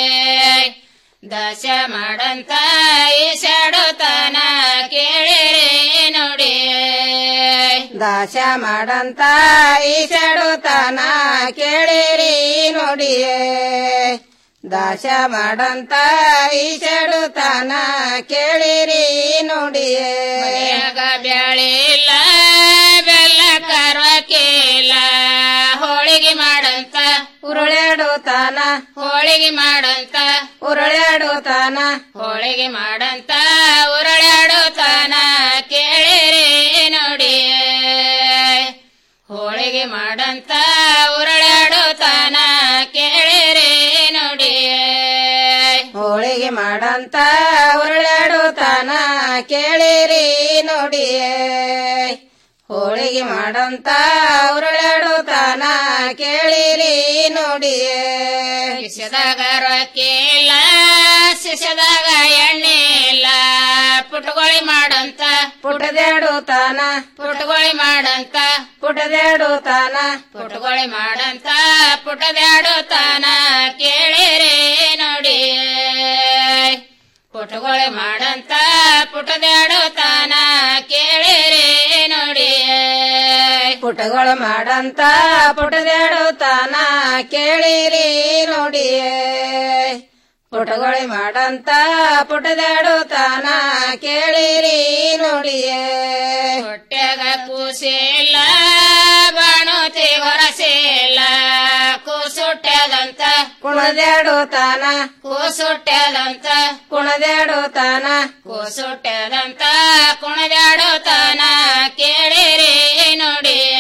ದಶ ಮಾಡಂತ ಈ ತಾನ ಕೇಳಿರಿ ನುಡಿಯೇ ದಾಶ ಮಾಡಂತ ಈ ತಾನ ಕೇಳಿರಿ ನುಡಿಯೇ ದಾಶ ಮಾಡಂತ ಈ ತಾನ ಕೇಳಿರಿ ನುಡಿಯೇ ಮನೆಯಾಗ ಬ್ಯಾಳೆ ಇಲ್ಲ ಬೆಲ್ಲ ಕರ್ವಕ್ಕಿಲ್ಲ ಹೋಳಿಗೆ ಮಾಡಂತ ಉರುಳೆಡು ತಾನ ಹೋಳಿಗೆ ಮಾಡಂತ ಉರುಳೆಡು ತಾನ ಹೋಳಿಗೆ ಮಾಡಂತ ಉರುಳೆಡು ತಾನ ಕೇಳಿರಿ ನುಡಿಯೇ ಹೋಳಿಗೆ ಮಾಡಂತ ಉರುಳೆಡು ತಾನ ಕೇಳಿರಿ ನುಡಿಯೇ ಹೋಳಿಗೆ ಮಾಡಂತ ಉರುಳೆಡು ತಾನ ಕೇಳಿರಿ ನುಡಿಯೇ ಹೋಳಿಗೆ ಮಾಡಂತ ಉರುಳೆಡು ತಾನ ಕೇಳಿರಿ ನುಡಿಯೇ ಶಿಷ್ಯದಾಗ ರೊಕ್ಕಿಲ್ಲ ಶಿಷ್ಯದಾಗ ಎಣ್ಣೆ ಇಲ್ಲ ಪುಟಗೋಳಿ ಮಾಡಂತ ಪುಟದೇಡು ತಾನ ಪುಟಗೋಳಿ ಮಾಡಂತ ಪುಟದೇಡು ತಾನ ಪುಟಗೋಳಿ ಮಾಡಂತ ಪುಟದೇಡು ತಾನ ಕೇಳಿರಿ ನೋಡಿಯೇ ಪುಟಗೋಳಿ ಮಾಡಂತ ಪುಟದೇಡು ತಾನ ಕೇಳಿರಿ ನೋಡಿಯೇ ಪುಟಗಳು ಮಾಡಂತ ಪುಟದೇಡು ತಾನ ಕೇಳಿರಿ ನೋಡಿಯೇ ಪುಟಗೊಳಿ ಮಾಡಂತ ಪುಟದಾಡು ತಾನ ಕೇಳಿರಿ ನೋಡಿಯೇ ಹೊಟ್ಟೆಗ ಕೂಸಿಲ್ಲ ಬಾಣುತಿ ಹೊರಸಿಲ್ಲ ಕೂಸುಟ್ಟದಂತ ಕುಣದಾಡು ತಾನ ಕೂಸುಟ್ಟದಂತ ಕುಣದಾಡು ತಾನ ಕೂಸುಟ್ಟದಂತ ಕುಣದಾಡು ತಾನ ಕೇಳಿರಿ ನೋಡಿಯೇ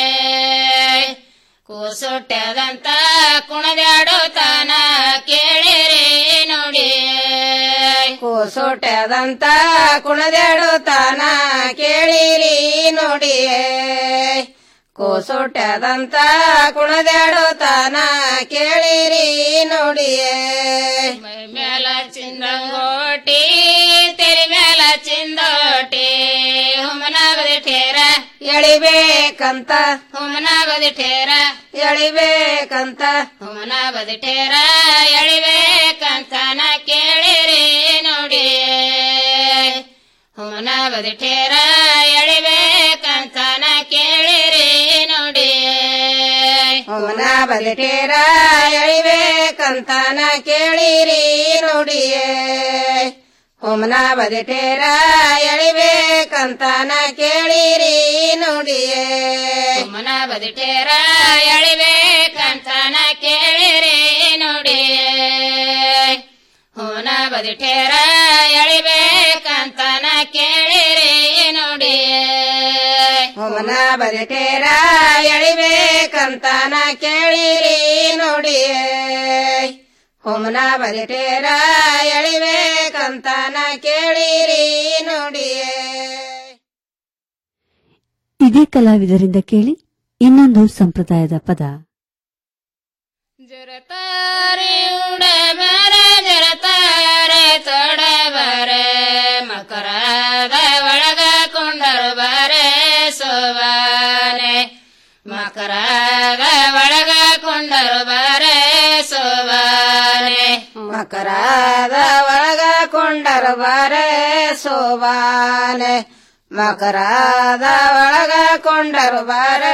ಕೂಸುಟ್ಟದಂತ ಕುಣದಾಡು ತಾನ ಕೇಳಿರಿ ನೋಡಿಯೇ ಕೂಸುಟ್ಟದಂತ ಕುಣದಾಡು ತಾನ ಕೇಳಿರಿ ನೋಡಿಯೇ ಕೂಸುಟ್ಟದಂತ ಕುಣದಾಡು ತಾನ ಕೇಳಿರಿ ನೋಡಿಯೇ ಮೈ ಮೇಲ ಚಿಂದಂಗೋಟಿ ತೆರಿ ಮೇಲ ಚಿಂದೋಟಿ ಹುಮನ ಬದಿಠೇರ ಎಳಿಬೇಕಂತ ಹುಮನ ಬದಿಠೇರ ಎಳಿಬೇಕಂತ ಹುಮನ ಬದಿಠೇರ ಎಳಿಬೇಕಂತ ನಾ ಕೇಳಿರಿ ನೋಡಿಯೇ ಹುಮನ ಬದಿಠೇರ ಎಳಿಬೇಕಂತ ನಾ ಕೇಳಿರಿ ನೋಡಿಯೇ ಹುಮನ ಬದಿಠೇರ ಎಳಿಬೇಕಂತ ನಾ ಕೇಳಿರಿ ನೋಡಿಯೇ ಹುಮನ ಬದಿಠೇರ ಎಳಿಬೇಕಂತ ನಾ ಕೇಳಿರಿ ನೋಡಿಯೇ ಹುಮನ ಬದಿಠೇರ ಎಳಿಬೇಕಂತ ನಾ ಕೇಳಿರಿ ನೋಡಿಯೇ ಹುಮನ ಬದಿಠೇರ ಎಳಿಬೇಕಂತ ನಾ ಕೇಳಿರಿ ನೋಡಿಯೇ ಹುಮನ ಬದಿಠೇರ ಎಳಿಬೇಕಂತ ನಾ ಕೇಳಿರಿ ನೋಡಿಯೇ ಹುಮನ ಬದಿಠೇರ ಎಳಿಬೇಕಂತ ನಾ ಕೇಳಿರಿ ನೋಡಿಯೇ ಇದೇ ಕಲಾವಿದರಿಂದ ಕೇಳಿ ಇನ್ನೊಂದು ಸಂಪ್ರದಾಯದ ಪದ ಜರತಾರೆ ಉಡಬರ ಜರತಾರೆ ತೊಡಬರೆ ಮಕರದ ಒಳಗ ಕೊಂಡರು ಬರೆ ಸೋವಾನೆ ಮಕರದ ಒಳಗ ಕೊಂಡರು ಬರೆ ಸೋವಾನೆ ಮಕರದ ಒಳಗ ಕೊಂಡರು ಬರೆ ಸೋವಾನೆ ಮಕರಾದ ಒಳಗ ಕೊಂಡರು ಬಾರೆ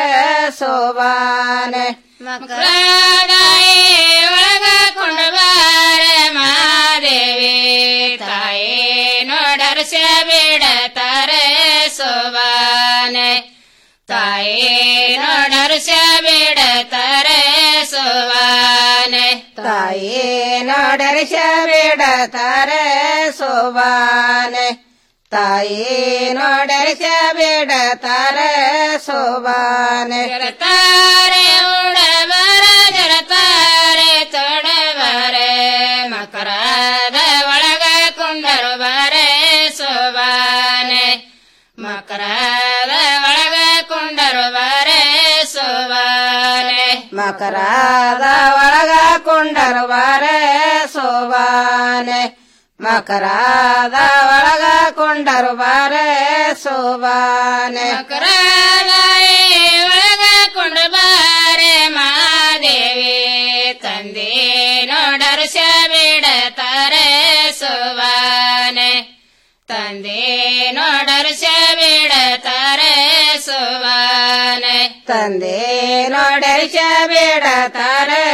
ಸೋಬಾನೆ ಮಕರಾದ ಒಳಗ ಕೊಂಡರು ಬಾರೆ ಮಾದೇವಿ ತಾಯಿ ನೋಡರ್ಸ ಬಿಡತಾರೆ ಸೋಬಾನೆ ತಾಯಿ ನೋಡರ್ಸ ಬಿಡತಾರೆ ಸೋಬಾನೆ ತಾಯಿ ನೋಡರ್ಸ ಬಿಡತಾರೆ ಸೋಬಾನೆ ತಾಯಿ ನೋಡರ್ಸ ಬಿಡತಾರೆ ಸೋಬಾನೆ ಜರತಾರೆ ಉಡಬರ ಜರತಾರೆ ತೊಡಬರೆ ಮಕರಾದ ಒಳಗ ಕುಂಡರು ಬಾರೆ ಸೋಬಾನೆ ಮಕರಾದ ಒಳಗ ಕುಂಡರು ಬಾರೆ ಸೋಬಾನೆ ಮಕರಾದ ಒಳಗ ಕುಂಡರು ಬಾರೆ ಸೋಬಾನೆ ಮಕರಾದ ಒಳಗ ಕೊಂಡರು ಬಾರೆ ಸೋಬಾನೆ ಮಕರಾದ ಒಳಗ ಕೊಂಡ ಬಾರೆ ಮಾದೇವಿ ತಂದೆ ನೋಡರು ಬಿಡತಾರೆ ಸೋಬಾನೆ ತಂದೆ ನೋಡರು ಬಿಡತಾರೆ ಸೋಬಾನೆ ತಂದೆ ನೋಡರು ಬಿಡತಾರೆ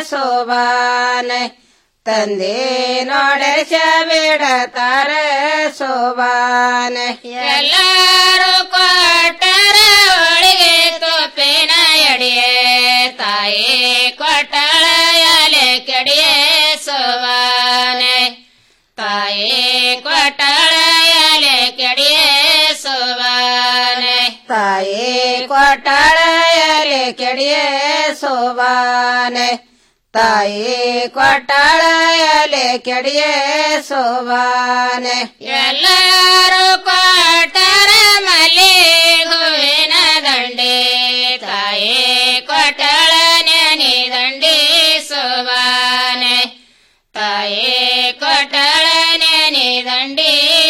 ಸೋಬಾನೆ ತಂದೆ ನೋಡರ್ಸ ಬಿಡತಾರೆ ಸೋಬಾನೆ ಎಲ್ಲರೂ ಕೊಟ್ಟರ ಒಳಗೆ ತೋಪಿನ ಎಡಿಯೇ ತಾಯಿ ಕೊಟ್ಟಳ ಎಲೆ ಕೆಡಿಯೇ ಸೋಬಾನೆ ತಾಯಿ ಕೊಟ್ಟಳ ಎಲೆ ಕೆಡಿಯೇ ಸೋಬಾನೆ ತಾಯಿ ಕೊಟ್ಟಳ ಎಲೆ ಕೆಡಿಯೇ ಸೋಬಾನೆ ತಾಯಿ ಕೊಟ್ಟಾಳ ಎಲೆ ಕೆಡಿಯೇ ಸೋಬಾನೆ ಎಲ್ಲರೂ ಕೊಟ್ಟರ ಮಲ್ಲಿ ಹೂವಿನ ದಂಡೆ ತಾಯಿ ಕೊಟ್ಟಳ ನೆನೆ ದಂಡಿ ಸೋಬಾನೆ ತಾಯಿ ಕೊಟ್ಟಳ ನೆನೆ ದಂಡಿ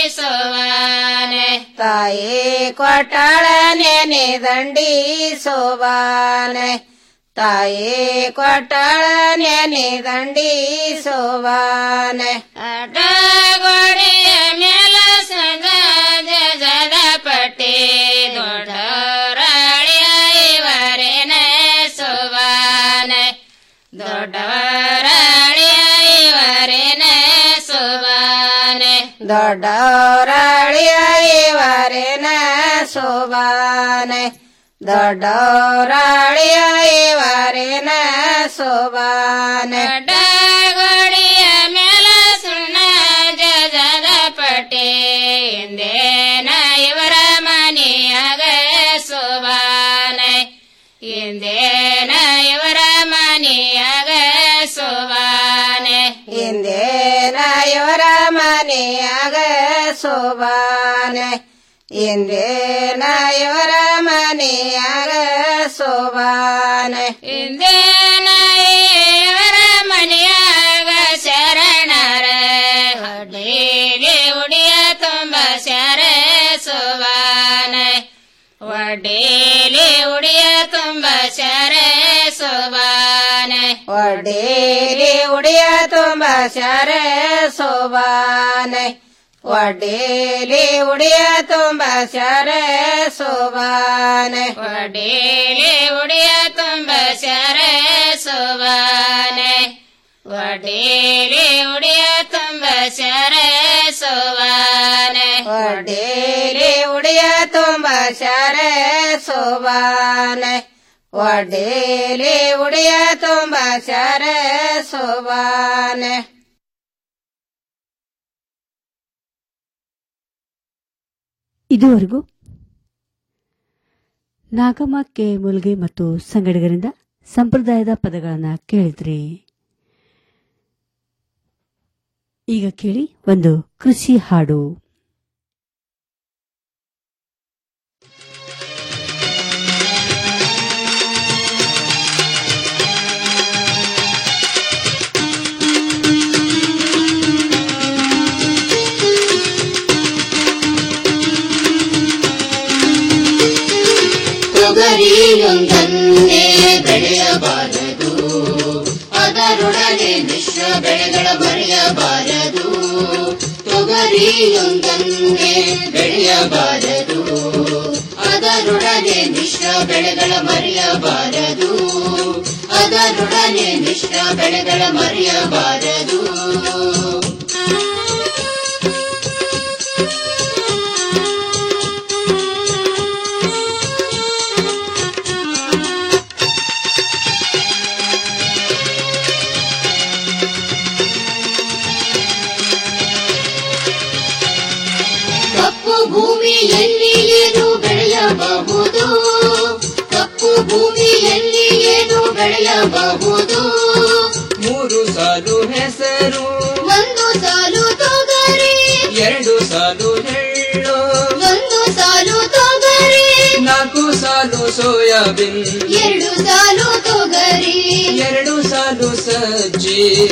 ಸೋಬಾನೆ ತಾಯಿ ಕೊಟ್ಟಳ ನೆನೆ ದಂಡಿ ಸೋಬಾನೆ ತಾಯಿ ಕೊಟ್ಟಳ ನೆನೆ ದಂಡಿ ಸೋಬಾನೆ ಅಡಗೋಡಿಯ ಮೇಲ ಸಂಗ ಜದ ಪಟ್ಟಿ ದೊಡ್ಡವರಳಿಯ ಇವರೇನ ಸೋಬಾನೆ ದೊಡ್ಡವರಳಿಯ ಇವರೇನ ಸೋಬಾನೆ ದೊಡ್ಡವರಳಿಯ ಇವರೇನ ಸೋಬಾನೆ ದೊಡ್ಡವರಾಳಿಯ ಇವರೇನ ಸೋಬಾನೆ ಡಗೋಡಿಯ ಮೇಲ ಸುಣ್ಣ ಜಜದ ಪಟ್ಟಿ ಹಿಂದೇನ ಇವರ ಮನೆಯಾಗ ಸೋಬಾನೆ ಹಿಂದೇನ ಇವರ ಮನೆಯಾಗ ಸೋಬಾನೆ ಹಿಂದೇನ ಇವರ ಮನೆಯಾಗ ಸೋಬಾನೆ ಇಂದೇನ ಇವರ ಮನೆಯಾಗ ಸೋಬಾನೆ ಇಂದೇನ ಇವರ ಮನೆಯಾಗ ಶರಣರ ಹೊಡೀಲಿ ಉಡಿಯ ತುಂಬ ಶರ ಸೋಬಾನೆ ಒಡೇಲಿ ಉಡಿಯ ತುಂಬ ಶರ ಸೋಬಾನೆ ಒಡೇಲಿ ಉಡಿಯ ತುಂಬ ಶರ ಸೋಬಾನೆ ಒಡೇಲಿ ಉಡಿಯ ತುಂಬ ಶರ ಸೋಬಾನೆ ಒಡೇಲಿ ಉಡಿಯ ತುಂಬ ಶರ ಸೋಬಾನೆ ಒಡೇಲಿ ಉಡಿಯ ತುಂಬ ಶರ ಸೋಬಾನೆ ಒಡೇಲಿ ಉಡಿಯ ತುಂಬ ಶರ ಸೋಬಾನೆ ಒಡೇಲಿ ಉಡಿಯ ತುಂಬ ಶರ ಸೋಬಾನೆ ಇದುವರೆಗೂ ನಾಗಮ್ಮ ಕೆ ಮುಲ್ಗೆ ಮತ್ತು ಸಂಗಡಿಗರಿಂದ ಸಂಪ್ರದಾಯದ ಪದಗಳನ್ನ ಕೇಳಿದ್ರಿ ಈಗ ಕೇಳಿ ಒಂದು ಕೃಷಿ ಹಾಡು ತೊಗರಿಯೊಂದನ್ನೇ ಬೆಳೆಯಬಾರದು ಅದರೊಡನೆ ಮಿಶ್ರ ಬೆಳೆಗಳ ಬರೆಯಬಾರದು ತೊಗರಿಯೊಂದನ್ನೇ ಬೆಳೆಯಬಾರದು ಅದರೊಡನೆ ಮಿಶ್ರ ಬೆಳೆಗಳ ಮರೆಯಬಾರದು ಅದರೊಡನೆ ಮಿಶ್ರ ಬೆಳೆಗಳ ಮರೆಯಬಾರದು ಕಪ್ಪು ಭೂಮಿಯಲ್ಲಿ ಏನು ಬೆಳೆಯಬಹುದು ಕಪ್ಪು ಭೂಮಿಯಲ್ಲಿ ಏನು ಬೆಳೆಯಬಹುದು ಮೂರು ಸಾಲು ಹೆಸರು ಒಂದು ಸಾಲು ತೊಗರಿ ಎರಡು ಸಾಲು ಎಳ್ಳು ಒಂದು ಸಾಲು ತೊಗರಿ ನಾಲ್ಕು ಸಾಲು ಸೋಯಾಬೀನ್ ಎರಡು ಸಾಲು ತೊಗರಿ ಎರಡು ಸಾಲು ಸಜ್ಜಿ